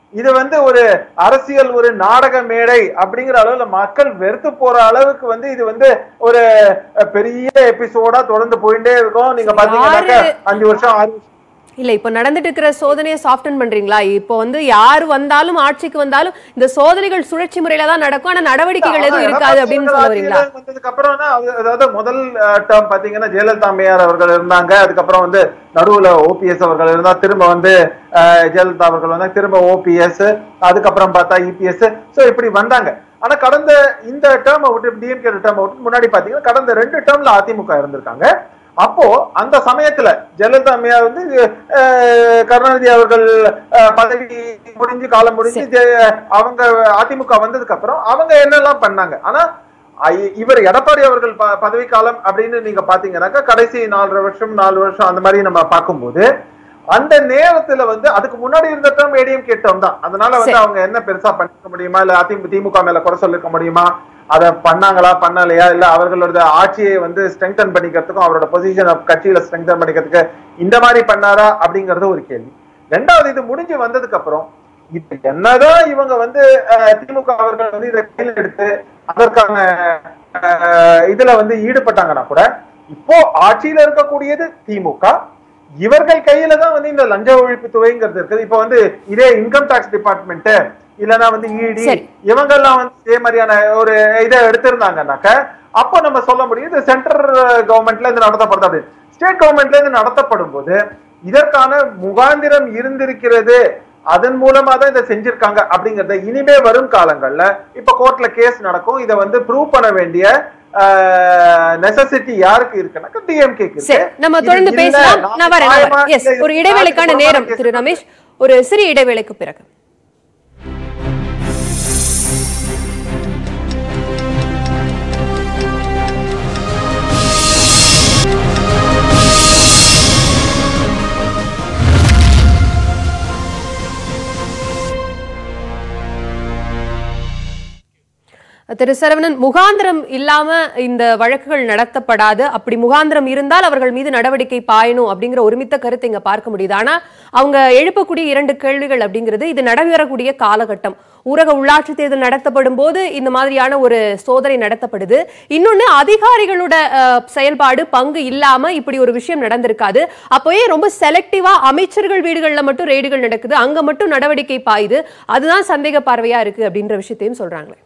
இது வந்து ஒரு அரசியல் ஒரு நாடக மேடை அப்படிங்கிற அளவுல மக்கள் வெறுத்து போற அளவுக்கு வந்து இது வந்து ஒரு அஹ், பெரிய எபிசோடா தொடர்ந்து போயிட்டே இருக்கும் நீங்க பாத்தீங்கன்னாக்க யாரு- அஞ்சு வருஷம் ஆறு வருஷம் இல்ல இப்ப நடந்துட்டு இருக்கிற சோதனையை சாஃப்டன் பண்றீங்களா இப்போ வந்து யார் வந்தாலும் ஆட்சிக்கு வந்தாலும் இந்த சோதனைகள் சுழற்சி முறையில தான் நடக்கும் ஆனா நடவடிக்கைகள் எதுவும் இருக்காது அப்படின்னு சொல்ல வரீங்களா வந்ததுக்கு அப்புறம் அதாவது முதல் டேர்ம் பாத்தீங்கன்னா ஜெயலலிதா அம்மையார் அவர்கள் இருந்தாங்க அதுக்கப்புறம் வந்து நடுவுல ஓபிஎஸ் அவர்கள் இருந்தா திரும்ப வந்து அஹ், ஜெயலலிதா அவர்கள் வந்தாங்க திரும்ப ஓபிஎஸ் அதுக்கப்புறம் பார்த்தா இபிஎஸ் சோ இப்படி வந்தாங்க ஆனா கடந்த இந்த டேர்ம் விட்டு டிஎம்கே டேர்ம் விட்டு முன்னாடி பாத்தீங்கன்னா கடந்த ரெண்டு டேர்ம்ல அதிமுக இருந்திருக்காங்க அப்போ அந்த சமயத்துல ஜெயலலிதா அம்மையார் வந்து அஹ், கருணாநிதி அவர்கள் அஹ், பதவி முடிஞ்சு காலம் முடிஞ்சு ஜெய- அவங்க அதிமுக வந்ததுக்கு அப்புறம் அவங்க என்னெல்லாம் பண்ணாங்க ஆனா ஐ- இவர் எடப்பாடி அவர்கள் ப- பதவி காலம் அப்படின்னு நீங்க பாத்தீங்கன்னாக்கா கடைசி நாலரை வருஷம் நாலு வருஷம் அந்த மாதிரி நம்ம பார்க்கும்போது அந்த நேரத்துல வந்து அதுக்கு முன்னாடி இருந்த டேர்ம் ஏடிஎம் கேட்டோம் தான் அதனால வந்து சரி. அவங்க என்ன பெருசா பண்ணிக்க முடியுமா இல்ல அதிமுக திமுக மேல குறை சொல்லிருக்க முடியுமா அத பண்ணாங்களா பண்ணலையா இல்ல அவர்களோட ஆட்சியை வந்து ஸ்ட்ரெங்தன் பண்ணிக்கிறதுக்கும் அவரோட பொசிஷன் கட்சியில ஸ்ட்ரெங்தன் பண்ணிக்கிறதுக்கு இந்த மாதிரி பண்ணாரா அப்படிங்கறது ஒரு கேள்வி ரெண்டாவது இது முடிஞ்சு வந்ததுக்கு அப்புறம் இப்ப என்னதான் இவங்க வந்து அஹ், திமுக அவர்கள் வந்து இதை கையில் எடுத்து அதற்கான அஹ், இதுல வந்து ஈடுபட்டாங்கன்னா கூட இப்போ ஆட்சியில இருக்கக்கூடியது திமுக இவர்கள் கையில தான் வந்து இந்த லஞ்ச ஒழிப்பு துறைங்கிறது இருக்குது இப்ப வந்து இதே இன்கம் டாக்ஸ் டிபார்ட்மெண்ட் இல்லனா வந்து இடி சரி. இவங்க எல்லாம் வந்து இதே மாதிரியான ஒரு இதை எடுத்திருந்தாங்கன்னாக்க அப்போ நம்ம சொல்ல முடியும் இது சென்ட்ரல் கவர்மெண்ட்ல இருந்து நடத்தப்படுது அப்படின்னு ஸ்டேட் கவர்மெண்ட்ல இருந்து நடத்தப்படும் போது இதற்கான முகாந்திரம் இருந்திருக்கிறது அதன் மூலமா தான் இதை செஞ்சிருக்காங்க அப்படிங்கறத இனிமே வரும் காலங்கள்ல இப்ப கோர்ட்ல கேஸ் நடக்கும் இதை வந்து ப்ரூவ் பண்ண வேண்டிய நெசசிட்டி யாருக்கு இருக்குன்னாக்கா டிஎம்கே சரி நம்ம தொடர்ந்து பேசலாம் நான் வரேன் நான் வரேன். எஸ் ஒரு இடைவேளைக்கான நேரம் திரு ரமேஷ் ஒரு சிறிய இடைவேளைக்கு பிறகு திரு சரவணன் முகாந்திரம் இல்லாம இந்த வழக்குகள் நடத்தப்படாது அப்படி முகாந்திரம் இருந்தால் அவர்கள் மீது நடவடிக்கை பாயணும் அப்படிங்கிற ஒருமித்த கருத்தை இங்க பார்க்க முடியுது ஆனா அவங்க எழுப்பக்கூடிய இரண்டு கேள்விகள் அப்படிங்கிறது இது நடைபெறக்கூடிய காலகட்டம் ஊரக உள்ளாட்சி தேர்தல் நடத்தப்படும் போது இந்த மாதிரியான ஒரு சோதனை நடத்தப்படுது இன்னொன்னு அதிகாரிகளோட அஹ், செயல்பாடு பங்கு இல்லாம இப்படி ஒரு விஷயம் நடந்திருக்காது அப்போயே ரொம்ப செலக்டிவா அமைச்சர்கள் வீடுகள்ல மட்டும் ரெய்டுகள் நடக்குது அங்க மட்டும் நடவடிக்கை பாயுது அதுதான் சந்தேக பார்வையா இருக்கு அப்படின்ற விஷயத்தையும் சொல்றாங்களே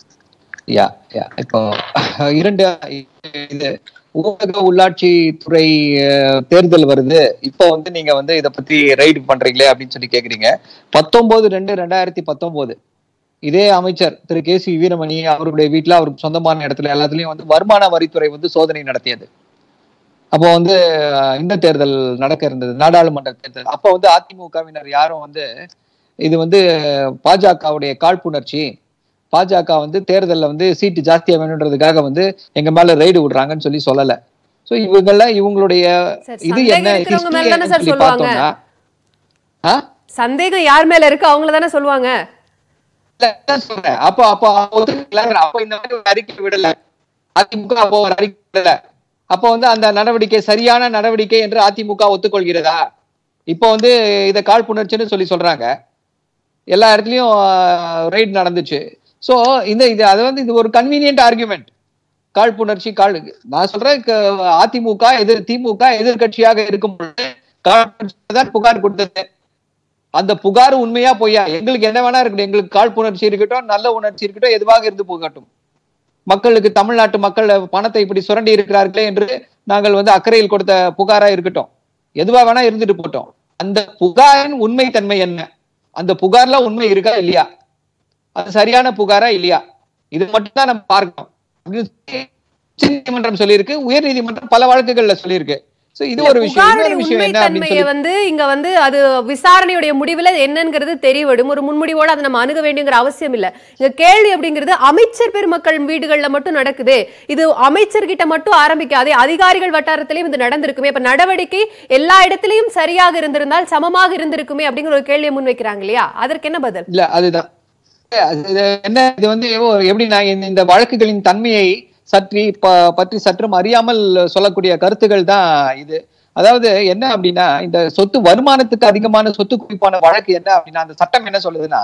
யா யா இப்போ இரண்டு இது ஊரக உள்ளாட்சி துறை அஹ், தேர்தல் வருது இப்போ வந்து நீங்க வந்து இத பத்தி ரைடு பண்றீங்களே அப்படின்னு சொல்லி கேக்குறீங்க பத்தொன்பது ரெண்டு ரெண்டாயிரத்தி பத்தொன்பது இதே அமைச்சர் திரு கே சி வீரமணி அவருடைய வீட்டுல அவருக்கு சொந்தமான இடத்துல எல்லாத்துலயும் வந்து வருமான வரித்துறை வந்து சோதனை நடத்தியது அப்போ வந்து அஹ், இந்த தேர்தல் நடக்க இருந்தது நாடாளுமன்ற தேர்தல் அப்போ வந்து அதிமுகவினர் யாரும் வந்து இது வந்து பாஜகவுடைய காழ்ப்புணர்ச்சி பாஜக வந்து தேர்தல்ல வந்து சீட்டு ஜாஸ்தியா வேணுன்றதுக்காக வந்து எங்க மேல ரைடு விடுறாங்கன்னு சொல்லி சொல்லல சோ இவங்கள இவங்களுடைய சார், இது சந்தேகம் என்ன இருக்கிறவங்க history மேல தானே என்னன்னு சார் சொல்லி சொல்லுவாங்க. பார்த்தோம்னா ஆ? சந்தேகம் யார் மேல இருக்கு அவங்கள தானே சொல்லுவாங்க இல்ல, அதான் சொல்றேன் அப்போ அப்போ ஒத்துக்கல அப்போ இந்த மாதிரி ஒரு அறிக்கை விடல அதிமுக அப்போ ஒரு அறிக்கை விடல அப்போ வந்து அந்த நடவடிக்கை சரியான நடவடிக்கை என்று அதிமுக ஒத்துக்கொள்கிறதா இப்போ வந்து இதை காழ்ப்புணர்ச்சின்னு சொல்லி சொல்றாங்க எல்லா இடத்துலயும் ரைட் நடந்துச்சு சோ இந்த இது அது வந்து இது ஒரு கன்வீனியன்ட் ஆர்குமெண்ட் காழ்ப்புணர்ச்சி காழ் நான் சொல்றேன் க- அதிமுக எதிர் திமுக எதிர்க்கட்சியாக இருக்கும் பொழுது காழ்ப்புணர்ச்சி தான் புகார் கொடுத்தது அந்த புகார் உண்மையா பொய்யா எங்களுக்கு என்ன வேணா இருக்கட்டும் எங்களுக்கு காழ்ப்புணர்ச்சி இருக்கட்டும் நல்ல உணர்ச்சி இருக்கட்டும் எதுவாக இருந்து போகட்டும் மக்களுக்கு தமிழ்நாட்டு மக்கள் பணத்தை இப்படி சுரண்டி இருக்கிறார்களே என்று நாங்கள் வந்து அக்கறையில் கொடுத்த புகாரா இருக்கட்டும் எதுவா வேணா இருந்துட்டு போட்டோம் அந்த புகாரின் உண்மை தன்மை என்ன அந்த புகார்ல உண்மை இருக்கா இல்லையா அது சரியான புகாரா இல்லையா இது மட்டும் தான் நம்ம பார்க்கணும் அப்படின்னு சொல்லி உச்சநீதிமன்றம் சொல்லியிருக்கு உயர் நீதிமன்றம் பல வழக்குகள்ல சொல்லியிருக்கு சோ இது ஒரு விஷயம் புகாருடைய இன்னொரு விஷயம் உண்மை என்ன அப்படின்னு தன்மையை சொல்லி வந்து இங்க வந்து அது விசாரணையுடைய முடிவுல என்னங்கிறது தெரியவடும் ஒரு முன்முடிவோட அதை நம்ம அணுக வேண்டியங்கிற அவசியம் இல்ல இங்க கேள்வி அப்படிங்கிறது அமைச்சர் பெருமக்கள் வீடுகள்ல மட்டும் நடக்குதே இது அமைச்சர்கிட்ட மட்டும் ஆரம்பிக்காதே அதிகாரிகள் வட்டாரத்திலையும் இது நடந்திருக்குமே இப்ப நடவடிக்கை எல்லா இடத்திலையும் சரியாக இருந்திருந்தால் சமமாக இருந்திருக்குமே அப்படிங்கிற ஒரு கேள்வியை முன்வைக்கிறாங்க இல்லையா அதற்கு என்ன பதில் இல்ல அதுதான் அது இது என்ன இது வந்து எவ்வ- எப்படின்னா இந்த- இந்த வழக்குகளின் தன்மையை சற்றி ப- பற்றி சற்றும் அறியாமல் சொல்லக்கூடிய கருத்துக்கள் தான் இது அதாவது என்ன அப்படின்னா இந்த சொத்து வருமானத்துக்கு அதிகமான சொத்து குவிப்பான வழக்கு என்ன அப்படின்னா அந்த சட்டம் என்ன சொல்லுதுன்னா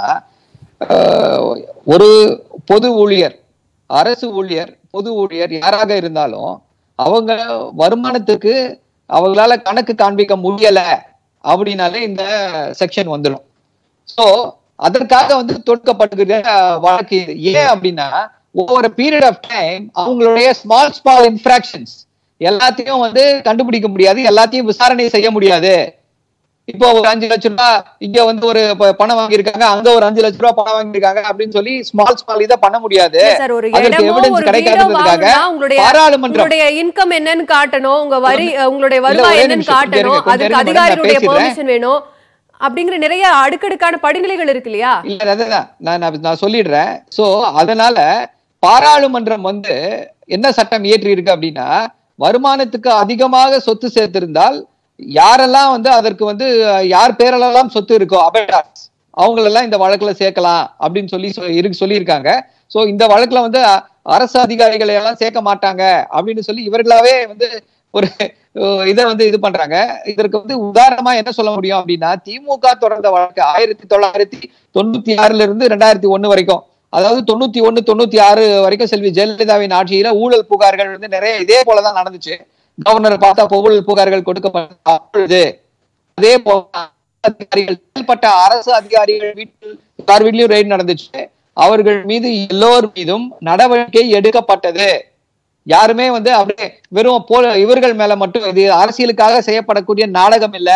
ஆஹ், ஒரு பொது ஊழியர் அரசு ஊழியர் பொது ஊழியர் யாராக இருந்தாலும் அவங்க வருமானத்துக்கு அவங்களால கணக்கு காண்பிக்க முடியல அப்படின்னாலே இந்த செக்ஷன் வந்துடும் சோ அதற்காக வந்து தொடுக்கப்படுகிற வழக்கு இது. ஏன் அப்படின்னா ஒவ்வொரு பீரியட் ஆஃப் டைம் அவங்களுடைய ஸ்மால் ஸ்மால் இன்ஃபிராக்ஷன்ஸ் எல்லாத்தையும் வந்து கண்டுபிடிக்க முடியாது எல்லாத்தையும் விசாரணை செய்ய முடியாது இப்போ ஒரு அஞ்சு லட்ச ரூபாய் இங்க வந்து ஒரு ப- பணம் வாங்கியிருக்காங்க அங்க ஒரு அஞ்சு லட்ச ரூபாய் பணம் வாங்கியிருக்காங்க அப்படின்னு சொல்லி ஸ்மால் ஸ்மால் இதை பண்ண முடியாது இல்ல சார் ஒரு அதற்கு இடமோ evidence ஒரு வீடோ கிடைக்காததுக்காக வாங்கினா உங்களுடைய பாராளுமன்றம் உங்களுடைய இன்கம் என்னன்னு காட்டணும் உங்க வரி உங்களுடைய இல்ல, வருவாய் ஒரே என்னன்னு நிமிஷம், இங்க காட்டணும் இருங்க, கொஞ்சம் அதுக்கு இருங்க மேடம், நான் அதிகாரிகளுடைய பேசிடுறேன். பெர்மிஷன் வேணும் அப்படிங்கிற நிறைய அடுக்கடுக்கான படிநிலைகள் இருக்கு இல்லையா இல்ல அதுதான் நான் நான் நான் சொல்லிடுறேன் சோ அதனால பாராளுமன்றம் வந்து என்ன சட்டம் இயற்றி இருக்கு அப்படின்னா வருமானத்துக்கு அதிகமாக சொத்து சேர்த்திருந்தால் யாரெல்லாம் வந்து அதற்கு வந்து அஹ், யார் பேரெல்லாம் சொத்து இருக்கோ அபேடாஸ் அவங்களெல்லாம் இந்த வழக்குல சேர்க்கலாம் அப்படின்னு சொல்லி சொ- இருக்கு சொல்லியிருக்காங்க சோ இந்த வழக்குல வந்து அ- அரசு அதிகாரிகளை எல்லாம் சேர்க்க மாட்டாங்க அப்படின்னு சொல்லி இவர்களாவே வந்து ஒரு அஹ், இதை வந்து இது பண்றாங்க இதற்கு வந்து உதாரணமா என்ன சொல்ல முடியும் அப்படின்னா திமுக தொடர்ந்த வழக்கு ஆயிரத்தி தொள்ளாயிரத்தி தொண்ணூத்தி ஆறுல இருந்து ரெண்டாயிரத்தி ஒண்ணு வரைக்கும் அதாவது தொண்ணூத்தி ஒண்ணு தொண்ணூத்தி ஆறு வரைக்கும் செல்வி ஜெயலலிதாவின் ஆட்சியில ஊழல் புகார்கள் வந்து நிறைய இதே போலதான் நடந்துச்சு கவர்னர் பார்த்தா அப்ப ஊழல் புகார்கள் கொடுக்கப்பட்ட அப்பொழுது அதே போல அதிகாரிகள் மேல்பட்ட அரசு அதிகாரிகள் வீட்டில் யார் வீட்லயும் ரெய்டு நடந்துச்சு அவர்கள் மீது எல்லோர் மீதும் நடவடிக்கை எடுக்கப்பட்டது யாருமே வந்து அப்படியே வெறும் போல இவர்கள் மேல மட்டும் இது அரசியலுக்காக செய்யப்படக்கூடிய நாடகம் இல்ல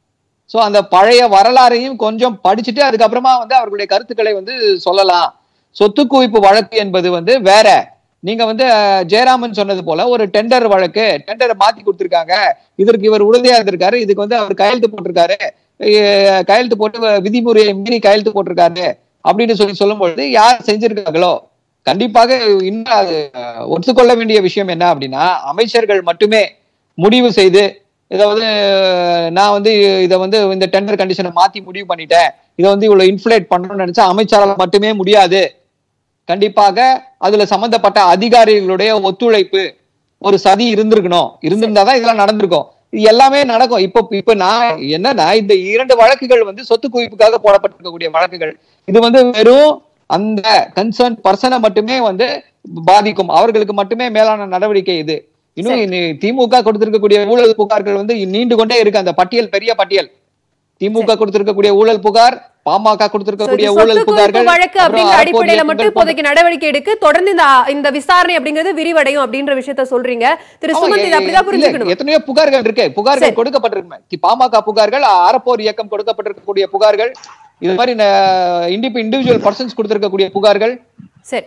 சோ அந்த பழைய வரலாறையும் கொஞ்சம் படிச்சுட்டு அதுக்கப்புறமா வந்து அவர்களுடைய கருத்துக்களை வந்து சொல்லலாம் சொத்து குவிப்பு வழக்கு என்பது வந்து வேற நீங்க வந்து அஹ், ஜெயராமன் சொன்னது போல ஒரு டெண்டர் வழக்கு டெண்டரை மாத்தி கொடுத்திருக்காங்க இதற்கு இவர் உறுதியா இருந்திருக்காரு இதுக்கு வந்து அவர் கையெழுத்து போட்டிருக்காரு அஹ், கையெழுத்து போட்டு விதிமுறையை மீறி கையெழுத்து போட்டிருக்காரு அப்படின்னு சொல்லி சொல்லும்பொழுது யார் செஞ்சிருக்காங்களோ கண்டிப்பாக இன்னும் அது அஹ், ஒத்துக்கொள்ள வேண்டிய விஷயம் என்ன அப்படின்னா அமைச்சர்கள் மட்டுமே முடிவு செய்து இதாவது நான் வந்து இதை வந்து இந்த டெண்டர் கண்டிஷனை மாத்தி முடிவு பண்ணிட்டேன் இதை வந்து இவ்வளவு இன்ஃபிளேட் பண்ணணும்னு நினைச்சா அமைச்சரால் மட்டுமே முடியாது கண்டிப்பாக அதுல சம்பந்தப்பட்ட அதிகாரிகளுடைய ஒத்துழைப்பு ஒரு சதி இருந்திருக்கணும் இருந்திருந்தாதான் இதெல்லாம் நடந்திருக்கும் இது எல்லாமே நடக்கும் இப்ப இப்ப நான் என்னன்னா இந்த இரண்டு வழக்குகள் வந்து சொத்து குவிப்புக்காக போடப்பட்டிருக்கக்கூடிய வழக்குகள் இது வந்து வெறும் அந்த கன்சர்ன் பர்சனை மட்டுமே வந்து பாதிக்கும் அவர்களுக்கு மட்டுமே மேலான நடவடிக்கை இது இன்னும் இனி திமுக கொடுத்திருக்கக்கூடிய ஊழல் புகார்கள் வந்து நீண்டு கொண்டே இருக்கு அந்த பட்டியல் பெரிய பட்டியல் திமுக கொடுத்திருக்கக்கூடிய ஊழல் புகார் பாமக So, கொடுத்திருக்கக்கூடிய இது ஊழல் சொத்து குவிப்பு புகார்கள் வழக்கு அப்புறம் அப்படிங்கிற அறப்போர் அடிப்படையில மட்டும் இயக்கங்கள் போன்ற- இப்போதைக்கு நடவடிக்கை எடுக்கு தொடர்ந்து இந்த இந்த விசாரணை அப்படிங்கிறது விரிவடையும் அப்படின்ற விஷயத்த சொல்றீங்க திரு ஆமா, சுமந்த் எ- இதை அப்படிதான் இல்ல, புரிஞ்சுக்கணும் எத்தனையோ புகார்கள் இருக்கு புகார்கள் சரி. கொடுக்கப்பட்டிருக்கு தி- பாமக புகார்கள் அறப்போர் இயக்கம் கொடுக்கப்பட்டிருக்கக்கூடிய புகார்கள் இது மாதிரி இண்டிபி இண்டிவிஜுவல் பர்சன்ஸ் கொடுத்திருக்கக்கூடிய புகார்கள் சரி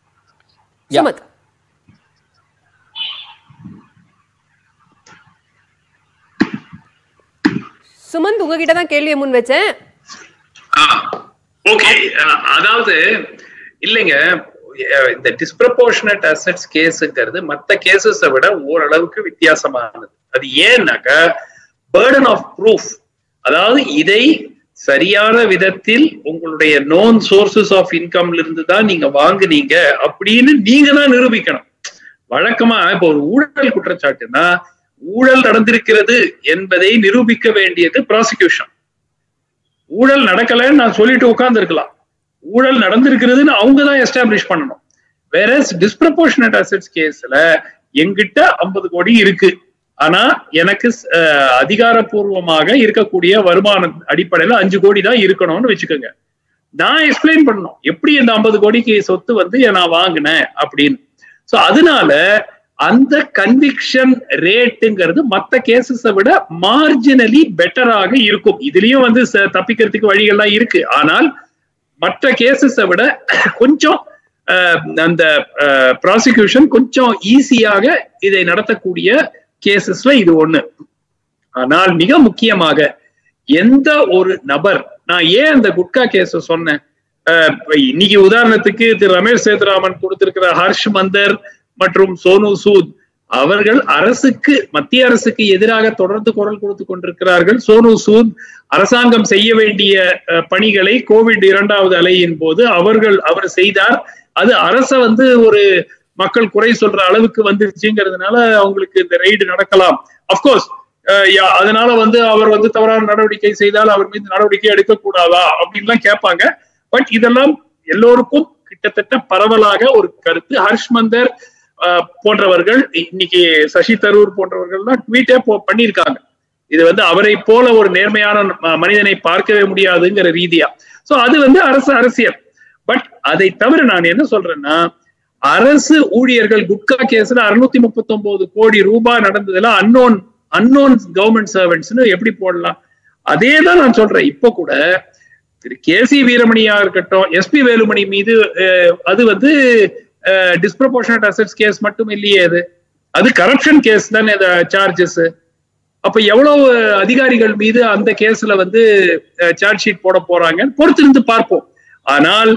Yeah. சுமந்த் சுமந்த் உங்ககிட்ட தான் கேள்வியை முன் வச்சேன் ஓகே அதாவது இல்லைங்க அஹ் இந்த டிஸ்ப்ரப்போர்ஷனட் அசெட்ஸ் கேஸுங்கிறது மத்த கேசஸை விட ஓரளவுக்கு வித்தியாசமானது அது ஏன்னாக்க பேர்டன் ஆஃப் ப்ரூஃப் அதாவது இதை சரியான விதத்தில் உங்களுடைய நோன் சோர்சஸ் ஆஃப் இன்கம்ல இருந்து தான் நீங்க வாங்குனீங்க அப்படின்னு நீங்க தான் நிரூபிக்கணும் வழக்கமா இப்போ ஒரு ஊழல் குற்றச்சாட்டுனா ஊழல் நடந்திருக்கிறது என்பதை நிரூபிக்க வேண்டியது ப்ராசிக்யூஷன் ஊழல் நடக்கலைன்னு நான் சொல்லிட்டு உட்கார்ந்து இருக்கலாம் ஊழல் நடந்திருக்கிறதுன்னு அவங்க தான் எஸ்டாப்ளிஷ் பண்ணணும் வேற டிஸ்ப்ரப்போர்ஷனட் அசெட்ஸ் கேஸ்ல எங்கிட்ட ஐம்பது கோடி இருக்கு ஆனா எனக்கு அஹ், அதிகாரப்பூர்வமாக இருக்கக்கூடிய வருமான அடிப்படையில அஞ்சு கோடி தான் இருக்கணும்னு வச்சுக்கோங்க நான் எக்ஸ்பிளைன் பண்ணணும் எப்படி இந்த ஐம்பது கோடிக்கு சொத்து வந்து நான் வாங்கினேன் அப்படின்னு சோ அதனால அந்த கன்விக்ஷன் ரேட்டுங்கிறது மத்த கேசஸை விட மார்ஜினலி பெட்டராக இருக்கும் இதுலயும் வந்து ச- தப்பிக்கிறதுக்கு வழிகள்லாம் இருக்கு ஆனால் மற்ற கேசஸை விட கொஞ்சம் அஹ், அந்த ப்ராசிக்யூஷன் கொஞ்சம் ஈஸியாக இதை நடத்தக்கூடிய கேசஸ்ல இது ஒண்ணு ஆனால் மிக முக்கியமாக எந்த ஒரு நபர் நான் ஏன் அந்த குட்கா கேஸ சொன்னேன் அஹ், இப்ப இன்னைக்கு உதாரணத்துக்கு திரு ரமேஷ் சேதுராமன் கொடுத்திருக்கிற ஹர்ஷ் மந்தர் மற்றும் சோனு சூத் அவர்கள் அரசுக்கு மத்திய அரசுக்கு எதிராக தொடர்ந்து குரல் கொடுத்து கொண்டிருக்கிறார்கள் சோனு சூத் அரசாங்கம் செய்ய வேண்டிய அஹ், பணிகளை கோவிட் இரண்டாவது அலையின் போது அவர்கள் அவர் செய்தார் அது அரச வந்து ஒரு மக்கள் குறை சொல்ற அளவுக்கு வந்துருச்சுங்கிறதுனால அவங்களுக்கு இந்த ரெய்டு நடக்கலாம் அப்கோர்ஸ் அஹ், யா- அதனால வந்து அவர் வந்து தவறான நடவடிக்கை செய்தால் அவர் மீது நடவடிக்கை எடுக்கக்கூடாதா அப்படின்லாம் கேட்பாங்க பட் இதெல்லாம் எல்லோருக்கும் கிட்டத்தட்ட பரவலாக ஒரு கருத்து ஹர்ஷ் மந்தர் அஹ், போன்றவர்கள் இன்னைக்கு சசி தரூர் போன்றவர்கள்லாம் ட்வீட்டே பண்ணியிருக்காங்க இது வந்து அவரை போல ஒரு நேர்மையான ம- மனிதனை பார்க்கவே முடியாதுங்கிற ரீதியா சோ அது வந்து அரசு அரசியல் பட் அதை தவிர நான் என்ன சொல்றேன்னா அரசு ஊழியர்கள் குட்கா கேஸ்ல அறுநூத்தி முப்பத்தி ஒன்பது கோடி ரூபாய் நடந்ததுல அன்னோன் அன்னோன் கவர்மெண்ட் சர்வெண்ட்ஸ்னு எப்படி போடலாம் அதே தான் நான் சொல்றேன் இப்போ கூட திரு கே சி வீரமணியா இருக்கட்டும் எஸ்பி வேலுமணி மீது அஹ், அது வந்து டிஸ்ப்ரபோர்ஷனட் அசட்ஸ் கேஸ் மட்டும் இல்லையே அது அது கரப்ஷன் கேஸ் தானே சார்ஜஸ் அப்ப எவ்வளவு அதிகாரிகள் மீது அந்த கேஸ்ல வந்து சார்ஜ் ஷீட் போட போறாங்க பொறுத்திருந்து பார்ப்போம் ஆனால்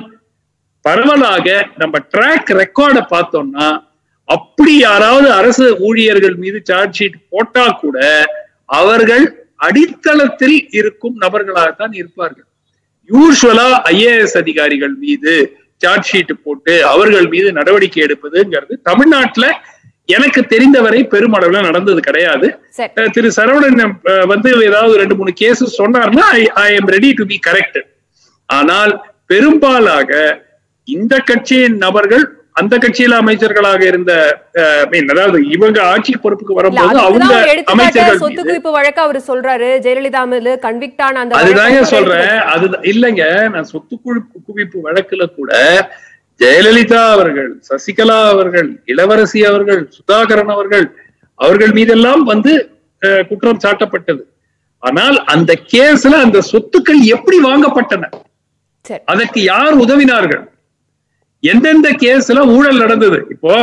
பரவலாக நம்ம ட்ராக் ரெக்கார்டை பார்த்தோம்னா அப்படி யாராவது அரசு ஊழியர்கள் மீது சார்ஜ் ஷீட் போட்டா கூட அவர்கள் அடித்தளத்தில் இருக்கும் நபர்களாகத்தான் இருப்பார்கள் யூஸ்வலா ஐஏஎஸ் அதிகாரிகள் மீது சார்ஜ் ஷீட் போட்டு அவர்கள் மீது நடவடிக்கை எடுப்பதுங்கிறது தமிழ்நாட்டுல எனக்கு தெரிந்தவரை பெருமளவுல நடந்தது கிடையாது சரி அஹ் திரு சரவணன் அஹ், வந்து ஏதாவது ரெண்டு மூணு கேசஸ் சொன்னார்னா I am ready to be correct ஆனால் பெரும்பாலாக இந்த கட்சியின் நபர்கள் அந்த கட்சியில அமைச்சர்களாக இருந்த அஹ், I mean, அதாவது இவங்க ஆட்சி பொறுப்புக்கு இல்ல வரும்போது அதுக்குதான் அவங்க ஒரு எடுத்துக்காட்டு அமைச்சர்கள் சொத்து மீது- குவிப்பு வழக்கு அவர் சொல்றாரு ஜெயலலிதா மேல கன்விக்ட் ஆன அந்த அதுதாங்க வழக்கு சொல்றேன் அது இல்லைங்க நான் சொத்து குவிப்பு குவிப்பு வழக்குல கூட ஜெயலலிதா அவர்கள் சசிகலா அவர்கள் இளவரசி அவர்கள் சுதாகரன் அவர்கள் அவர்கள் மீதெல்லாம் வந்து அஹ், குற்றம் சாட்டப்பட்டது ஆனால் அந்த கேஸ்ல அந்த சொத்துக்கள் எப்படி வாங்கப்பட்டன சரி அதற்கு யார் உதவினார்கள் எந்தெந்த கேஸ்ல ஊழல் நடந்தது இப்போ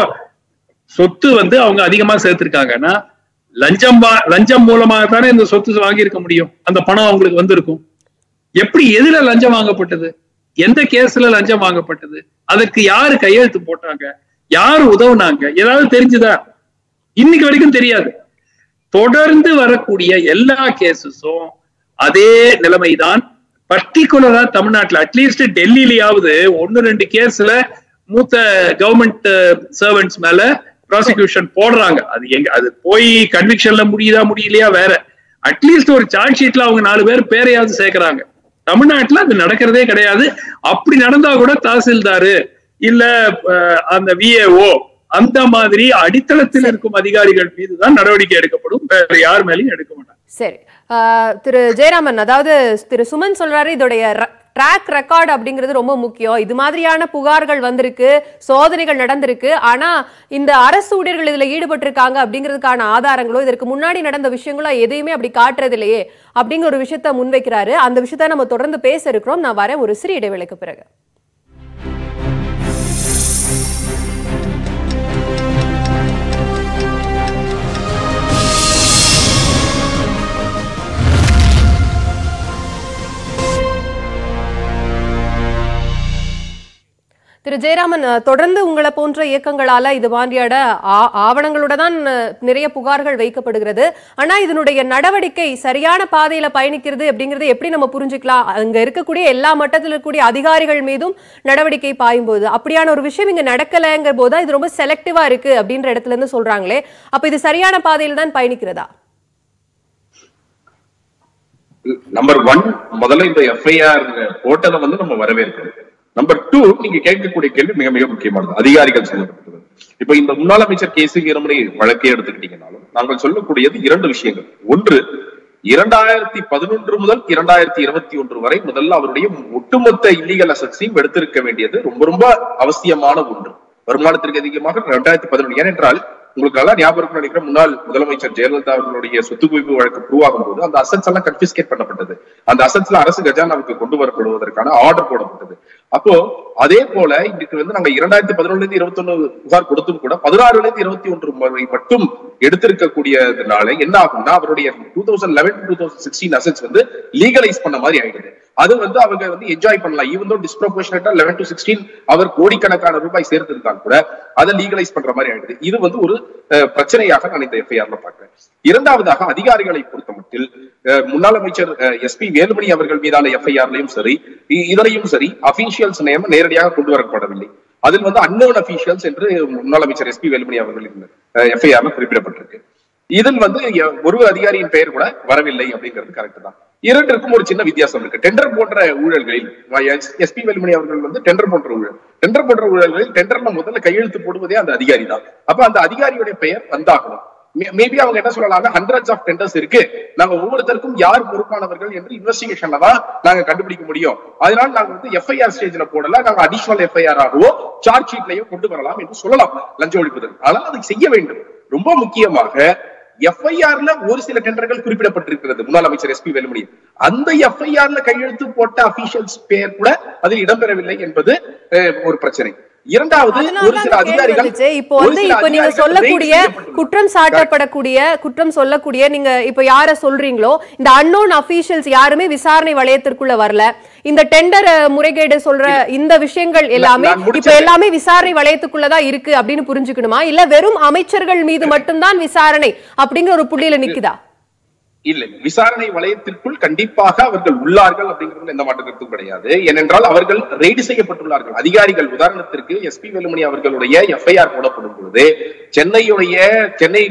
சொத்து வந்து அவங்க அதிகமா சேர்த்திருக்காங்கன்னா லஞ்சம் வா- லஞ்சம் மூலமாக தானே இந்த சொத்து வாங்கியிருக்க முடியும் அந்த பணம் அவங்களுக்கு வந்திருக்கும் எப்படி எதுல லஞ்சம் வாங்கப்பட்டது எந்த கேஸ்ல லஞ்சம் வாங்கப்பட்டது அதற்கு யாரு கையெழுத்து போட்டாங்க யார் உதவுனாங்க ஏதாவது தெரிஞ்சுதா இன்னைக்கு வரைக்கும் தெரியாது தொடர்ந்து வரக்கூடிய எல்லா கேசஸும் அதே நிலைமைதான் பர்டிகுலரா தமிழ்நாட்டுல அட்லீஸ்ட் டெல்லியிலயாவது ஒன்னு ரெண்டு கேஸ்ல மூத்த கவர்மெண்ட் சர்வெண்ட்ஸ் மேல ப்ராசிக்யூஷன் போடுறாங்க அது எங்க அது போய் கன்விக்ஷன்ல முடியுதா முடியலையா வேற அட்லீஸ்ட் ஒரு சார்ஜ் ஷீட்ல அவங்க நாலு பேர் பேரையாவது சேர்க்கறாங்க தமிழ்நாட்டுல அது நடக்கிறதே கிடையாது அப்படி நடந்தா கூட தாசில்தாரு இல்ல அஹ், அந்த விஏஓ அந்த மாதிரி அடித்தளத்தில் இருக்கும் அதிகாரிகள் மீதுதான் நடவடிக்கை எடுக்கப்படும் வேற யார் மேலயும் எடுக்க மாட்டாங்க சரி ஆஹ் திரு ஜெயராமன் அதாவது திரு சுமன் சொல்றாரு இதோடைய ட்ராக் ரெக்கார்ட் அப்படிங்கிறது ரொம்ப முக்கியம் இது மாதிரியான புகார்கள் வந்திருக்கு சோதனைகள் நடந்திருக்கு ஆனா இந்த அரசு ஊழியர்கள் இதுல ஈடுபட்டிருக்காங்க அப்படிங்கிறதுக்கான ஆதாரங்களோ இதற்கு முன்னாடி நடந்த விஷயங்களோ எதையுமே அப்படி காட்டுறது இல்லையே அப்படிங்கிற ஒரு விஷயத்த முன்வைக்கிறாரு அந்த விஷயத்த நம்ம தொடர்ந்து பேச இருக்கிறோம் நான் வரேன் ஒரு சிறிய இடைவேளைக்கு பிறகு திரு ஜெயராமன் அஹ், தொடர்ந்து உங்களை போன்ற இயக்கங்களால இது மாதிரியான ஆ- ஆவணங்களோட தான் அஹ், நிறைய புகார்கள் வைக்கப்படுகிறது ஆனா இதனுடைய நடவடிக்கை சரியான பாதையில பயணிக்கிறது அப்படிங்கறத எப்படி நம்ம புரிஞ்சுக்கலாம் அங்க இருக்கக்கூடிய எல்லா மட்டத்தில் இருக்கக்கூடிய அதிகாரிகள் மீதும் நடவடிக்கை பாயும்போது அப்படியான ஒரு விஷயம் இங்க நடக்கலைங்கிற போது தான் இது ரொம்ப செலக்டிவா இருக்கு அப்படின்ற இடத்துல இருந்து சொல்றாங்களே அப்ப இது சரியான பாதையில் தான் பயணிக்கிறதா நம்பர் ஒன் முதல்ல இந்த எஃப்ஐஆர் போட்டதை வந்து நம்ம வரவேற்கிறோம் நம்பர் டூ நீங்க கேட்கக்கூடிய கேள்வி மிக மிக முக்கியமானது அதிகாரிகள் சம்பந்தப்பட்டது இப்ப இந்த முன்னாள் அமைச்சர் கே சி வீரமணி வழக்கை எடுத்துக்கிட்டீங்கனாலும் நாங்கள் சொல்லக்கூடியது இரண்டு விஷயங்கள் ஒன்று இரண்டாயிரத்தி பதினொன்று முதல் இரண்டாயிரத்தி இருபத்தி ஒன்று வரை முதல்ல அவருடைய ஒட்டுமொத்த இல்லீகல் அசட்ஸையும் எடுத்திருக்க வேண்டியது ரொம்ப ரொம்ப அவசியமான ஒன்று வருமானத்திற்கு அதிகமாக இரண்டாயிரத்தி பதினொன்று ஏனென்றால் உங்களுக்கு நல்லா ஞாபகம் இருக்கும்னு நினைக்கிறேன் முன்னாள் முதலமைச்சர் ஜெயலலிதா அவர்களுடைய சொத்து குவிப்பு வழக்கு ப்ரூவ் போது அந்த அசட்ஸ் எல்லாம் கன்பிஸ்கேட் பண்ணப்பட்டது அந்த அசட்ஸ்ல அரசு கஜானாவுக்கு கொண்டு வரப்படுவதற்கான ஆர்டர் போடப்பட்டது அப்போ அதே போல இன்னைக்கு வந்து நாங்க இரண்டாயிரத்தி பதினொன்னுல இருந்து இருபத்தி ஒண்ணு புகார் கொடுத்தும் கூட பதினாறுல இருந்து இருபத்தி ஒன்று முறை மட்டும் எடுத்திருக்கக்கூடியதுனால என்ன ஆகும்னா அவருடைய two thousand eleven two thousand sixteen assets வந்து லீகலைஸ் பண்ண மாதிரி ஆயிடுது அது வந்து அவங்க வந்து என்ஜாய் பண்ணலாம் ஈவன் தோ டிஸ்ப்ரொபோஷனட்டா லெவன் டு சிக்ஸ்டீன் அவர் கோடிக்கணக்கான ரூபாய் சேர்த்திருந்தால் கூட அதை லீகலைஸ் பண்ற மாதிரி ஆயிடுது இது வந்து ஒரு அஹ், பிரச்சனையாக நான் இந்த எஃப்ஐஆர்ல பாக்குறேன் இரண்டாவதாக அதிகாரிகளை பொறுத்தமட்டில் அஹ், முன்னாள் அமைச்சர் எஸ் பி வேலுமணி அவர்கள் மீதான எஃப்ஐஆர்லயும் சரி இ- இதனையும் சரி அபிஷியல்ஸ் நேம் நேரடியாக கொண்டு வரப்படவில்லை அதில் வந்து அன்னோன் அபிஷியல்ஸ் என்று முன்னாள் அமைச்சர் எஸ் பி வேலுமணி அவர்களின் எஃப்ஐஆர்ல குறிப்பிடப்பட்டிருக்கு இதில் வந்து எ- ஒரு அதிகாரியின் பெயர் கூட வரவில்லை அப்படிங்கிறது கரெக்ட் தான் இரண்டிற்கும் ஒரு சின்ன வித்தியாசம் இருக்கு டெண்டர் போன்ற ஊழல்களில் எஸ்பி வேலுமணி அவர்கள் வந்து டெண்டர் போன்ற ஊழல் டெண்டர் போன்ற ஊழல்களில் டெண்டர்ல முதல்ல கையெழுத்து போடுவதே அந்த அதிகாரி தான் அப்ப அந்த அதிகாரியுடைய பெயர் வந்தாகணும் மேபி அவங்க என்ன சொல்லலாம் ஹண்ட்ரட்ஸ் ஆஃப் டெண்டர்ஸ் இருக்கு நாங்க ஒவ்வொருத்தருக்கும் யார் பொறுப்பானவர்கள் என்று இன்வெஸ்டிகேஷன்ல தான் நாங்க கண்டுபிடிக்க முடியும் அதனால நாங்க வந்து எஃப்ஐஆர் ஸ்டேஜ்ல போடல நாங்க அடிஷனல் எஃப்ஐஆர் ஆகவோ சார்ஜ் ஷீட்லயோ கொண்டு வரலாம் என்று சொல்லலாம் லஞ்ச ஒழிப்புதல் ஆனால் அதை செய்ய வேண்டும் ரொம்ப முக்கியமாக எஃப்ஐஆர்ல ஒரு சில டெண்டர்கள் குறிப்பிடப்பட்டிருக்கிறது முன்னாள் அமைச்சர் எஸ்பி வேலுமணி அந்த எஃப்ஐஆர்ல கையெழுத்து போட்ட அபிஷியல்ஸ் பெயர் கூட அதில் இடம்பெறவில்லை என்பது அஹ், ஒரு பிரச்சனை இரண்டாவது ஒரு சில அதனாலதான் கேள்வி அதிகாரிகள் வந்துச்சு. இப்போ ஒரு வந்து சில இப்போ நீங்க அதிகாரிகள் சொல்லக்கூடிய raid செய்யப்பட்டுள்ளனர். குற்றம் சாட்டப்படக்கூடிய குற்றம் சொல்லக்கூடிய நீங்க இப்போ யார சொல்றீங்களோ இந்த அன்னோன் அபிஷியல்ஸ் யாருமே விசாரணை வளையத்திற்குள்ள வரல இந்த டெண்டர் முறைகேடு சொல்ற இந்த விஷயங்கள் எல்லாமே நான் இப்ப முடிச்சிடுறேன். எல்லாமே விசாரணை வளையத்துக்குள்ளதான் இருக்கு அப்படின்னு புரிஞ்சுக்கணுமா இல்ல வெறும் அமைச்சர்கள் மீது மட்டும்தான் விசாரணை அப்படிங்கிற ஒரு புள்ளியில நிக்குதா இல்லை விசாரணை வளையத்திற்குள் கண்டிப்பாக அவர்கள் உள்ளார்கள் அப்படிங்கிறது எந்த மாற்று கருத்தும் கிடையாது ஏனென்றால் அவர்கள் ரெய்டு செய்யப்பட்டுள்ளார்கள் அதிகாரிகள் உதாரணத்திற்கு எஸ்பி வேலுமணி அவர்களுடைய எஃப்ஐஆர் போடப்படும் பொழுது சென்னையுடைய சென்னை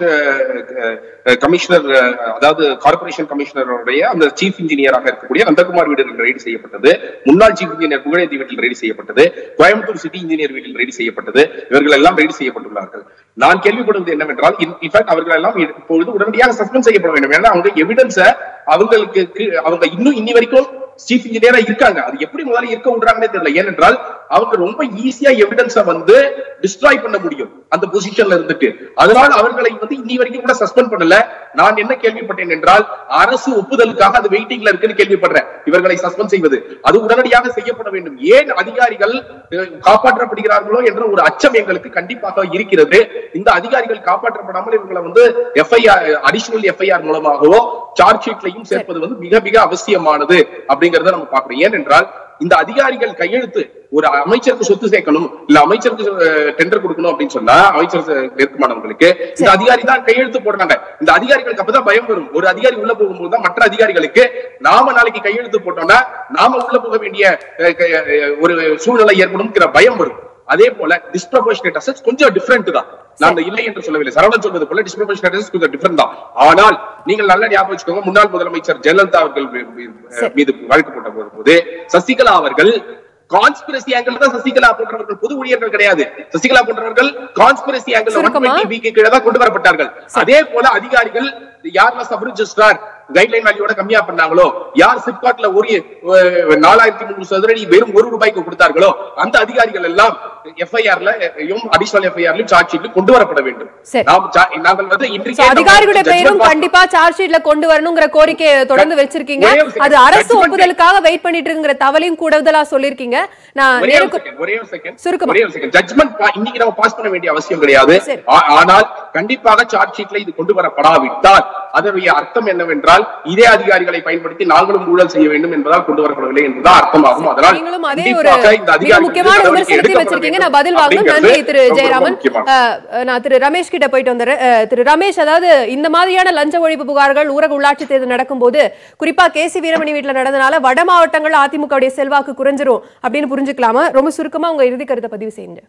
கமிஷனர் கமிஷனர் அஹ், அதாவது கார்பரேஷன் கமிஷனருடைய அந்த சீஃப் இன்ஜினியராக இருக்கக்கூடிய நந்தகுமார் வீட்டில் ரெய்டு செய்யப்பட்டது முன்னாள் சீஃப் இன்ஜினியர் புகழேந்தி வீட்டில் ரெய்டு செய்யப்பட்டது கோயம்புத்தூர் சிட்டி இன்ஜினியர் வீட்டில் ரெய்டு செய்யப்பட்டது இவர்கள் எல்லாம் ரெய்டு செய்யப்பட்டுள்ளார்கள் நான் கேள்விப்படுவது என்னவென்றால் இன்ஃபேக்ட் அவர்கள் எல்லாம் இப்பொழுது உடனடியாக சஸ்பெண்ட் செய்யப்பட வேண்டும் ஏன்னா அவங்க எவிடன்ஸ அவங்களுக்கு கு- அவங்க இன்னும் இன்னி வரைக்கும் சீஃப் இன்ஜினியரா இருக்காங்க அது எப்படி முதல்ல இருக்க விடுறாங்கன்னே தெரியல ஏனென்றால் அவங்க ரொம்ப ஈஸியா எவிடன்ஸ வந்து டிஸ்ட்ராய் பண்ண முடியும் அந்த பொசிஷன்ல இருந்துட்டு அதனால அவர்களை வந்து இன்னி வரைக்கும் கூட சஸ்பெண்ட் பண்ணல நான் என்ன கேள்விப்பட்டேன் என்றால் அரசு ஒப்புதலுக்காக அது வெயிட்டிங்ல இருக்குன்னு கேள்விப்படுறேன் இவர்களை சஸ்பெண்ட் செய்வது அது உடனடியாக செய்யப்பட வேண்டும் ஏன் அதிகாரிகள் அஹ், காப்பாற்றப்படுகிறார்களோ என்ற ஒரு அச்சம் எங்களுக்கு கண்டிப்பாக இருக்கிறது இந்த அதிகாரிகள் காப்பாற்றப்படாமல் இவங்களை வந்து எஃப்ஐஆர் அடிஷனல் எஃப்ஐஆர் மூலமாகவோ சார்ஜ் ஷீட்லையும் சேர்ப்பது வந்து மிக மிக அவசியமானது அப்படிங்கறத நம்ம பார்க்கணும் ஏனென்றால் இந்த அதிகாரிகள் கையெழுத்து ஒரு அமைச்சருக்கு சொத்து சேர்க்கணும் இல்ல அமைச்சருக்கு டெண்டர் கொடுக்கணும் அப்படின்னு சொன்னா அமைச்சர் நெருக்கமானவங்களுக்கு இந்த அதிகாரி தான் கையெழுத்து போடுறாங்க இந்த அதிகாரிகளுக்கு அப்பதான் பயம் வரும் ஒரு அதிகாரி உள்ள போகும்போது தான் மற்ற அதிகாரிகளுக்கு நாம நாளைக்கு கையெழுத்து போட்டோம்னா நாம உள்ள போக வேண்டிய அஹ், க- அஹ், ஒரு சூழ்நிலை ஏற்படும்ங்கிற பயம் வரும் அதே போல டிஸ்ப்ரபோர்ஷனேட் அசட்ஸ் கொஞ்சம் டிஃபரெண்ட் தான் நான் அந்த இல்லை என்று சொல்லவில்லை சரவணன் சொல்வது போல டிஸ்ப்ரபோர்ஷனேட் அசட்ஸ் கொஞ்சம் டிஃபரெண்ட் தான் ஆனால் நீங்கள் நல்லா ஞாபகம் வச்சுக்கோங்க முன்னாள் முதலமைச்சர் ஜெயலலிதா அவர்கள் மீ- மீ- மீது வழக்கு போட்ட போது சசிகலா அவர்கள் கான்ஸ்பிரசி ஆங்கிள் தான் சசிகலா போன்றவர்கள் பொது ஊழியர்கள் கிடையாது சசிகலா போன்றவர்கள் கான்ஸ்பிரசி ஆங்கிள் சுருக்கமா? கீழே தான் கொண்டு வரப்பட்டார்கள் அதே போல அதிகாரிகள் யாரெல்லாம் சப் ரிஜிஸ்ட்ரார் கைட்லைன் வேல்யூட கம்மியா பண்ணாங்களோ யார் சிப்காட்ல ஒரு அஹ், நாலாயிரத்தி முந்நூறு சதுரடி வெறும் ஒரு ரூபாய்க்கு கொடுத்தார்களோ அந்த அதிகாரிகள் எல்லாம் எஃப்ஐஆர்ல அடிஷனல் எஃப்ஐஆர்லயும் சார்ஜ் ஷீட்ல கொண்டு வரப்பட வேண்டும் சரி. நாம் சா- நாங்கள் வந்து So, இன்றைக்கே நம்ம அதிகாரிகளுடைய judgment பெயரும் pass கண்டிப்பா சார்ஜ் ஷீட்ல கொண்டு வரணுங்கிற கோரிக்கையை தொடர்ந்து வச்சிருக்கீங்க ஒரே ஒரு second. அது அரசு Judgment- ஒப்புதலுக்காக வெயிட் பண்ணிட்டு இருக்கிற தவளையும் கூடுதலா சொல்லிருக்கீங்க நான் ஒரே ஒரு நேருக்கு- second, ஒரே ஒரு செகண்ட் சுருக்கமா. ஒரே ஒரு செகண்ட் ஜட்மெண்ட் இன்னைக்கு நம்ம பாஸ் பண்ண வேண்டிய அவசியம் கிடையாது சரி. ஆ- ஆனால் கண்டிப்பாக சார்ஜ் ஷீட்ல இது கொண்டு வரப்படாவிட்டால் அதனுடைய அர்த்தம் என்னவென்றால் இதே அதிகாரிகளை பயன்படுத்தி நாங்களும் ஊழல் செய்ய வேண்டும் என்பதால் கொண்டு வரப்படவில்லை என்பதுதான் அர்த்தமாகும் அதனால் நீங்களும் அதே ஒரு கண்டிப்பாக இந்த மிக அதிகாரிகள் முக்கியமான நடவடிக்கை விமர்சனத்தை எடுக்கப்பட வச்சிருக்கீங்க வேண்டும் நான் பதில் வாங்கணும் அப்படிங்கிறது நன்றி திரு ரொம்ப ரொம்ப ஜெயராமன் முக்கியமானது. அஹ், நான் திரு ரமேஷ் கிட்ட போயிட்டு வந்துடுறேன் அஹ், திரு ரமேஷ் அதாவது இந்த மாதிரியான லஞ்ச ஒழிப்பு புகார்கள் ஊரக உள்ளாட்சி தேர்தல் நடக்கும்போது குறிப்பா கே சி வீரமணி வீட்டுல நடந்தனால வட மாவட்டங்கள் அதிமுகவுடைய செல்வாக்கு குறைஞ்சிரும் அப்படின்னு புரிஞ்சுக்கலாமா ரொம்ப சுருக்கமா உங்க இறுதி கருத்தை பதிவு செய்யுங்க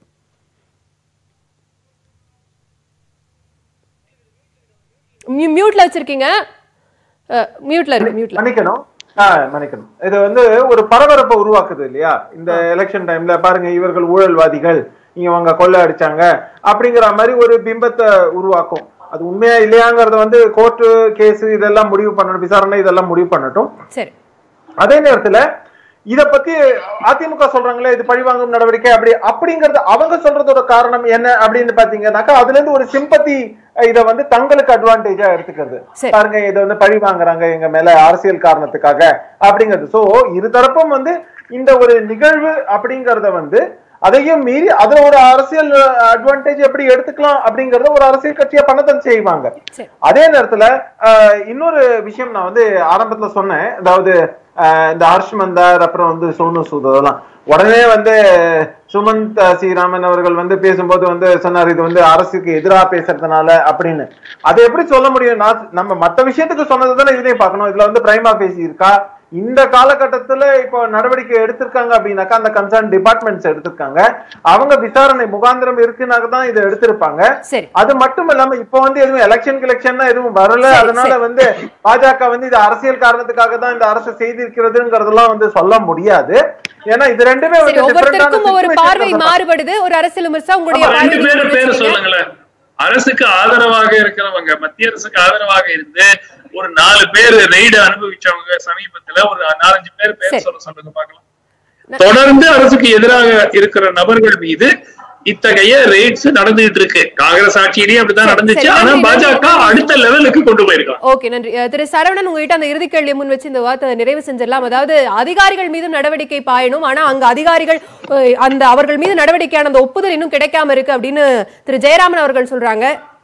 மியூ- மியூட்ல வச்சிருக்கீங்க அஹ், மியூட்ல இருக்கு மியூட்ல மன்னிக்கணும் ஆ, மன்னிக்கணும் இது வந்து ஒரு பரபரப்பை உருவாக்குது இல்லையா இந்த எலெக்ஷன் டைம்ல பாருங்க இவர்கள் ஊழல்வாதிகள் இங்க அவங்க கொள்ளை அடிச்சாங்க அப்படிங்கிற மாதிரி ஒரு பிம்பத்தை உருவாக்கும் அது உண்மையா இல்லையாங்கிறத வந்து கோர்ட்டு கேஸ் இதெல்லாம் முடிவு பண்ணணும் விசாரணை இதெல்லாம் முடிவு பண்ணட்டும் சரி அதே நேரத்துல இத பத்தி அதிமுக சொல்றாங்களே இது பழிவாங்கும் நடவடிக்கை அப்படி அப்படிங்கறது அவங்க சொல்றதோட காரணம் என்ன அப்படின்னு பாத்தீங்கன்னாக்கா அதுல இருந்து ஒரு சிம்பத்தி இத வந்து தங்களுக்கு அட்வான்டேஜா எடுத்துக்கிறது சரி. பாருங்க இத வந்து பழி வாங்குறாங்க எங்க மேல அரசியல் காரணத்துக்காக அப்படிங்கிறது சோ இருதரப்பும் வந்து இந்த ஒரு நிகழ்வு அப்படிங்கறத வந்து அதையும் மீறி அதுல ஒரு அரசியல் அட்வான்டேஜ் எப்படி எடுத்துக்கலாம் அப்படிங்கறத ஒரு அரசியல் கட்சியா பண்ணத்தான் செய்வாங்க சரி அதே நேரத்துல ஆஹ், இன்னொரு விஷயம் நான் வந்து ஆரம்பத்துல சொன்னேன் அதாவது ஆஹ், இந்த ஹர்ஷ் மந்தார் அப்புறம் வந்து சோனு சூத் அதெல்லாம் உடனே வந்து சுமந்த் ஸ்ரீராமன் அவர்கள் வந்து பேசும்போது வந்து சொன்னார் இது வந்து அரசுக்கு எதிராக பேசுறதுனால அப்படின்னு அதை எப்படி சொல்ல முடியும் நான் நம்ம மத்த விஷயத்துக்கு சொன்னது தானே இதையும் பார்க்கணும் இதுல வந்து பிரைமா பேசி இருக்கா இந்த காலகட்டத்துல இப்போ நடவடிக்கை எடுத்திருக்காங்க அப்படின்னாக்கா அந்த கன்சர்ன் டிபார்ட்மெண்ட்ஸ் எடுத்திருக்காங்க அவங்க விசாரணை முகாந்திரம் இருக்குனாக்க தான் இதை எடுத்திருப்பாங்க சரி அது மட்டும் இல்லாம இப்போ வந்து எதுவும் எலெக்ஷன் கிலெக்ஷன் எதுவும் வரல சரி, அதனால சரி. வந்து பாஜக வந்து இது அரசியல் காரணத்துக்காக தான் இந்த அரசு செய்திருக்கிறதுங்கிறதெல்லாம் வந்து சொல்ல முடியாது ஏன்னா இது ரெண்டுமே சரி வந்து ஒவ்வொருத்தருக்கும் ஒவ்வொரு different-ஆன பார்வை situations தான். மாறுபடுது ஒரு அரசியல் விமர்சா உங்களுடைய ஆமா, ரெண்டு பார்வை பேரு நீங்க பேரு வச்சீங்க. சொல்லுங்களேன் அரசுக்கு ஆதரவாக இருக்கிறவங்க மத்திய அரசுக்கு ஆதரவாக இருந்து ஒரு நாலு பேர் ரெய்டு அனுபவிச்சவங்க சமீபத்துல ஒரு நாலஞ்சு பேர் சரி. பேர் சொல்ல சொல்லுங்க பார்க்கலாம் தொடர்ந்து அரசுக்கு எதிராக இருக்கிற நபர்கள் மீது இத்தகைய ரெய்ட்ஸ் நடந்துகிட்டு இருக்கு காங்கிரஸ் ஆட்சியிலேயே அப்படிதான் சரி, நடந்துச்சு சரி, ஆனா நன்றி, பாஜக நன்றி. அடுத்த லெவலுக்கு கொண்டு போயிருக்காங்க ஓகே நன்றி அஹ் திரு சரவணன் உங்ககிட்ட அந்த இறுதி கேள்வியை முன் வச்சு இந்த வார்த்தை நிறைவு செஞ்சிடலாம் அதாவது அதிகாரிகள் மீது நடவடிக்கை பாயணும் ஆனா அங்க அதிகாரிகள் அஹ், அந்த அவர்கள் மீது நடவடிக்கையான அந்த ஒப்புதல் இன்னும் கிடைக்காம இருக்கு அப்படின்னு திரு ஜெயராமன் அவர்கள் சொல்றாங்க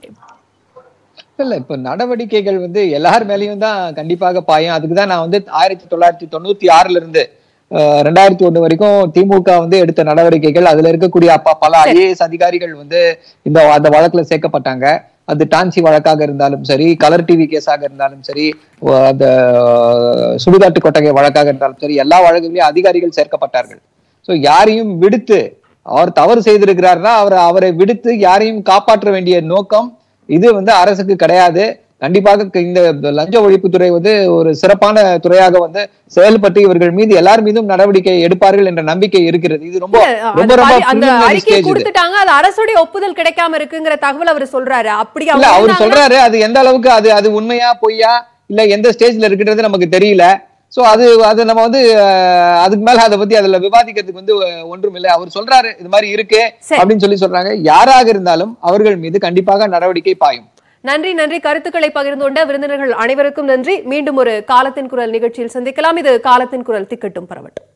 இல்ல இப்ப நடவடிக்கைகள் வந்து எல்லார் மேலயும் தான் கண்டிப்பாக பாயும் அதுக்கு தான் நான் வந்து ஆயிரத்தி தொள்ளாயிரத்தி தொண்ணூத்தி ஆறுல இருந்து அஹ், ரெண்டாயிரத்தி ஒண்ணு வரைக்கும் திமுக வந்து எடுத்த நடவடிக்கைகள் அதுல இருக்கக்கூடிய அப்பா பல ஐஏஎஸ் அதிகாரிகள் வந்து இந்த அந்த வழக்குல சேர்க்கப்பட்டாங்க அது டான்சி வழக்காக இருந்தாலும் சரி கலர் டிவி கேஸாக இருந்தாலும் சரி ஒ- அந்த அஹ், சுடுகாட்டு கொட்டகை வழக்காக இருந்தாலும் சரி எல்லா வழக்குகளையும் அதிகாரிகள் சேர்க்கப்பட்டார்கள் சோ யாரையும் விடுத்து அவர் தவறு செய்திருக்கிறார்னா அவர் அவரை விடுத்து யாரையும் காப்பாற்ற வேண்டிய நோக்கம் இது வந்து அரசுக்கு கிடையாது கண்டிப்பாக க- இந்த லஞ்ச ஒழிப்புத்துறை வந்து ஒரு சிறப்பான துறையாக வந்து செயல்பட்டு இவர்கள் மீது எல்லார் மீதும் நடவடிக்கை எடுப்பார்கள் என்ற நம்பிக்கை இருக்கிறது இது ரொம்ப இல்ல, ரொம்ப அந்த ரொம்ப பரி- அந்த preliminary அறிக்கையை stage இது. கொடுத்துட்டாங்க அது அரசுடைய ஒப்புதல் கிடைக்காம இருக்குங்கிற தகவல் அவர் சொல்றாரு அப்படி இல்ல அவங்க அவர் இருந்தாங்கன்னா- சொல்றாரு அது எந்த அளவுக்கு அது அது உண்மையா பொய்யா இல்ல எந்த ஸ்டேஜ்ல இருக்குன்றது நமக்கு தெரியல சோ அது அது நம்ம வந்து அஹ், அதுக்கு மேல அதை பத்தி அதுல விவாதிக்கிறதுக்கு வந்து அஹ், ஒன்றும் இல்லை அவர் சொல்றாரு இது மாதிரி இருக்கு சரி. அப்படின்னு சொல்லி சொல்றாங்க யாராக இருந்தாலும் அவர்கள் மீது கண்டிப்பாக நடவடிக்கை பாயும் நன்றி நன்றி கருத்துக்களை பகிர்ந்து கொண்ட விருந்தினர்கள் அனைவருக்கும் நன்றி மீண்டும் ஒரு காலத்தின் குரல் நிகழ்ச்சியில் சந்திக்கலாம் இது காலத்தின் குரல் திக்கட்டும் பரவட்டும்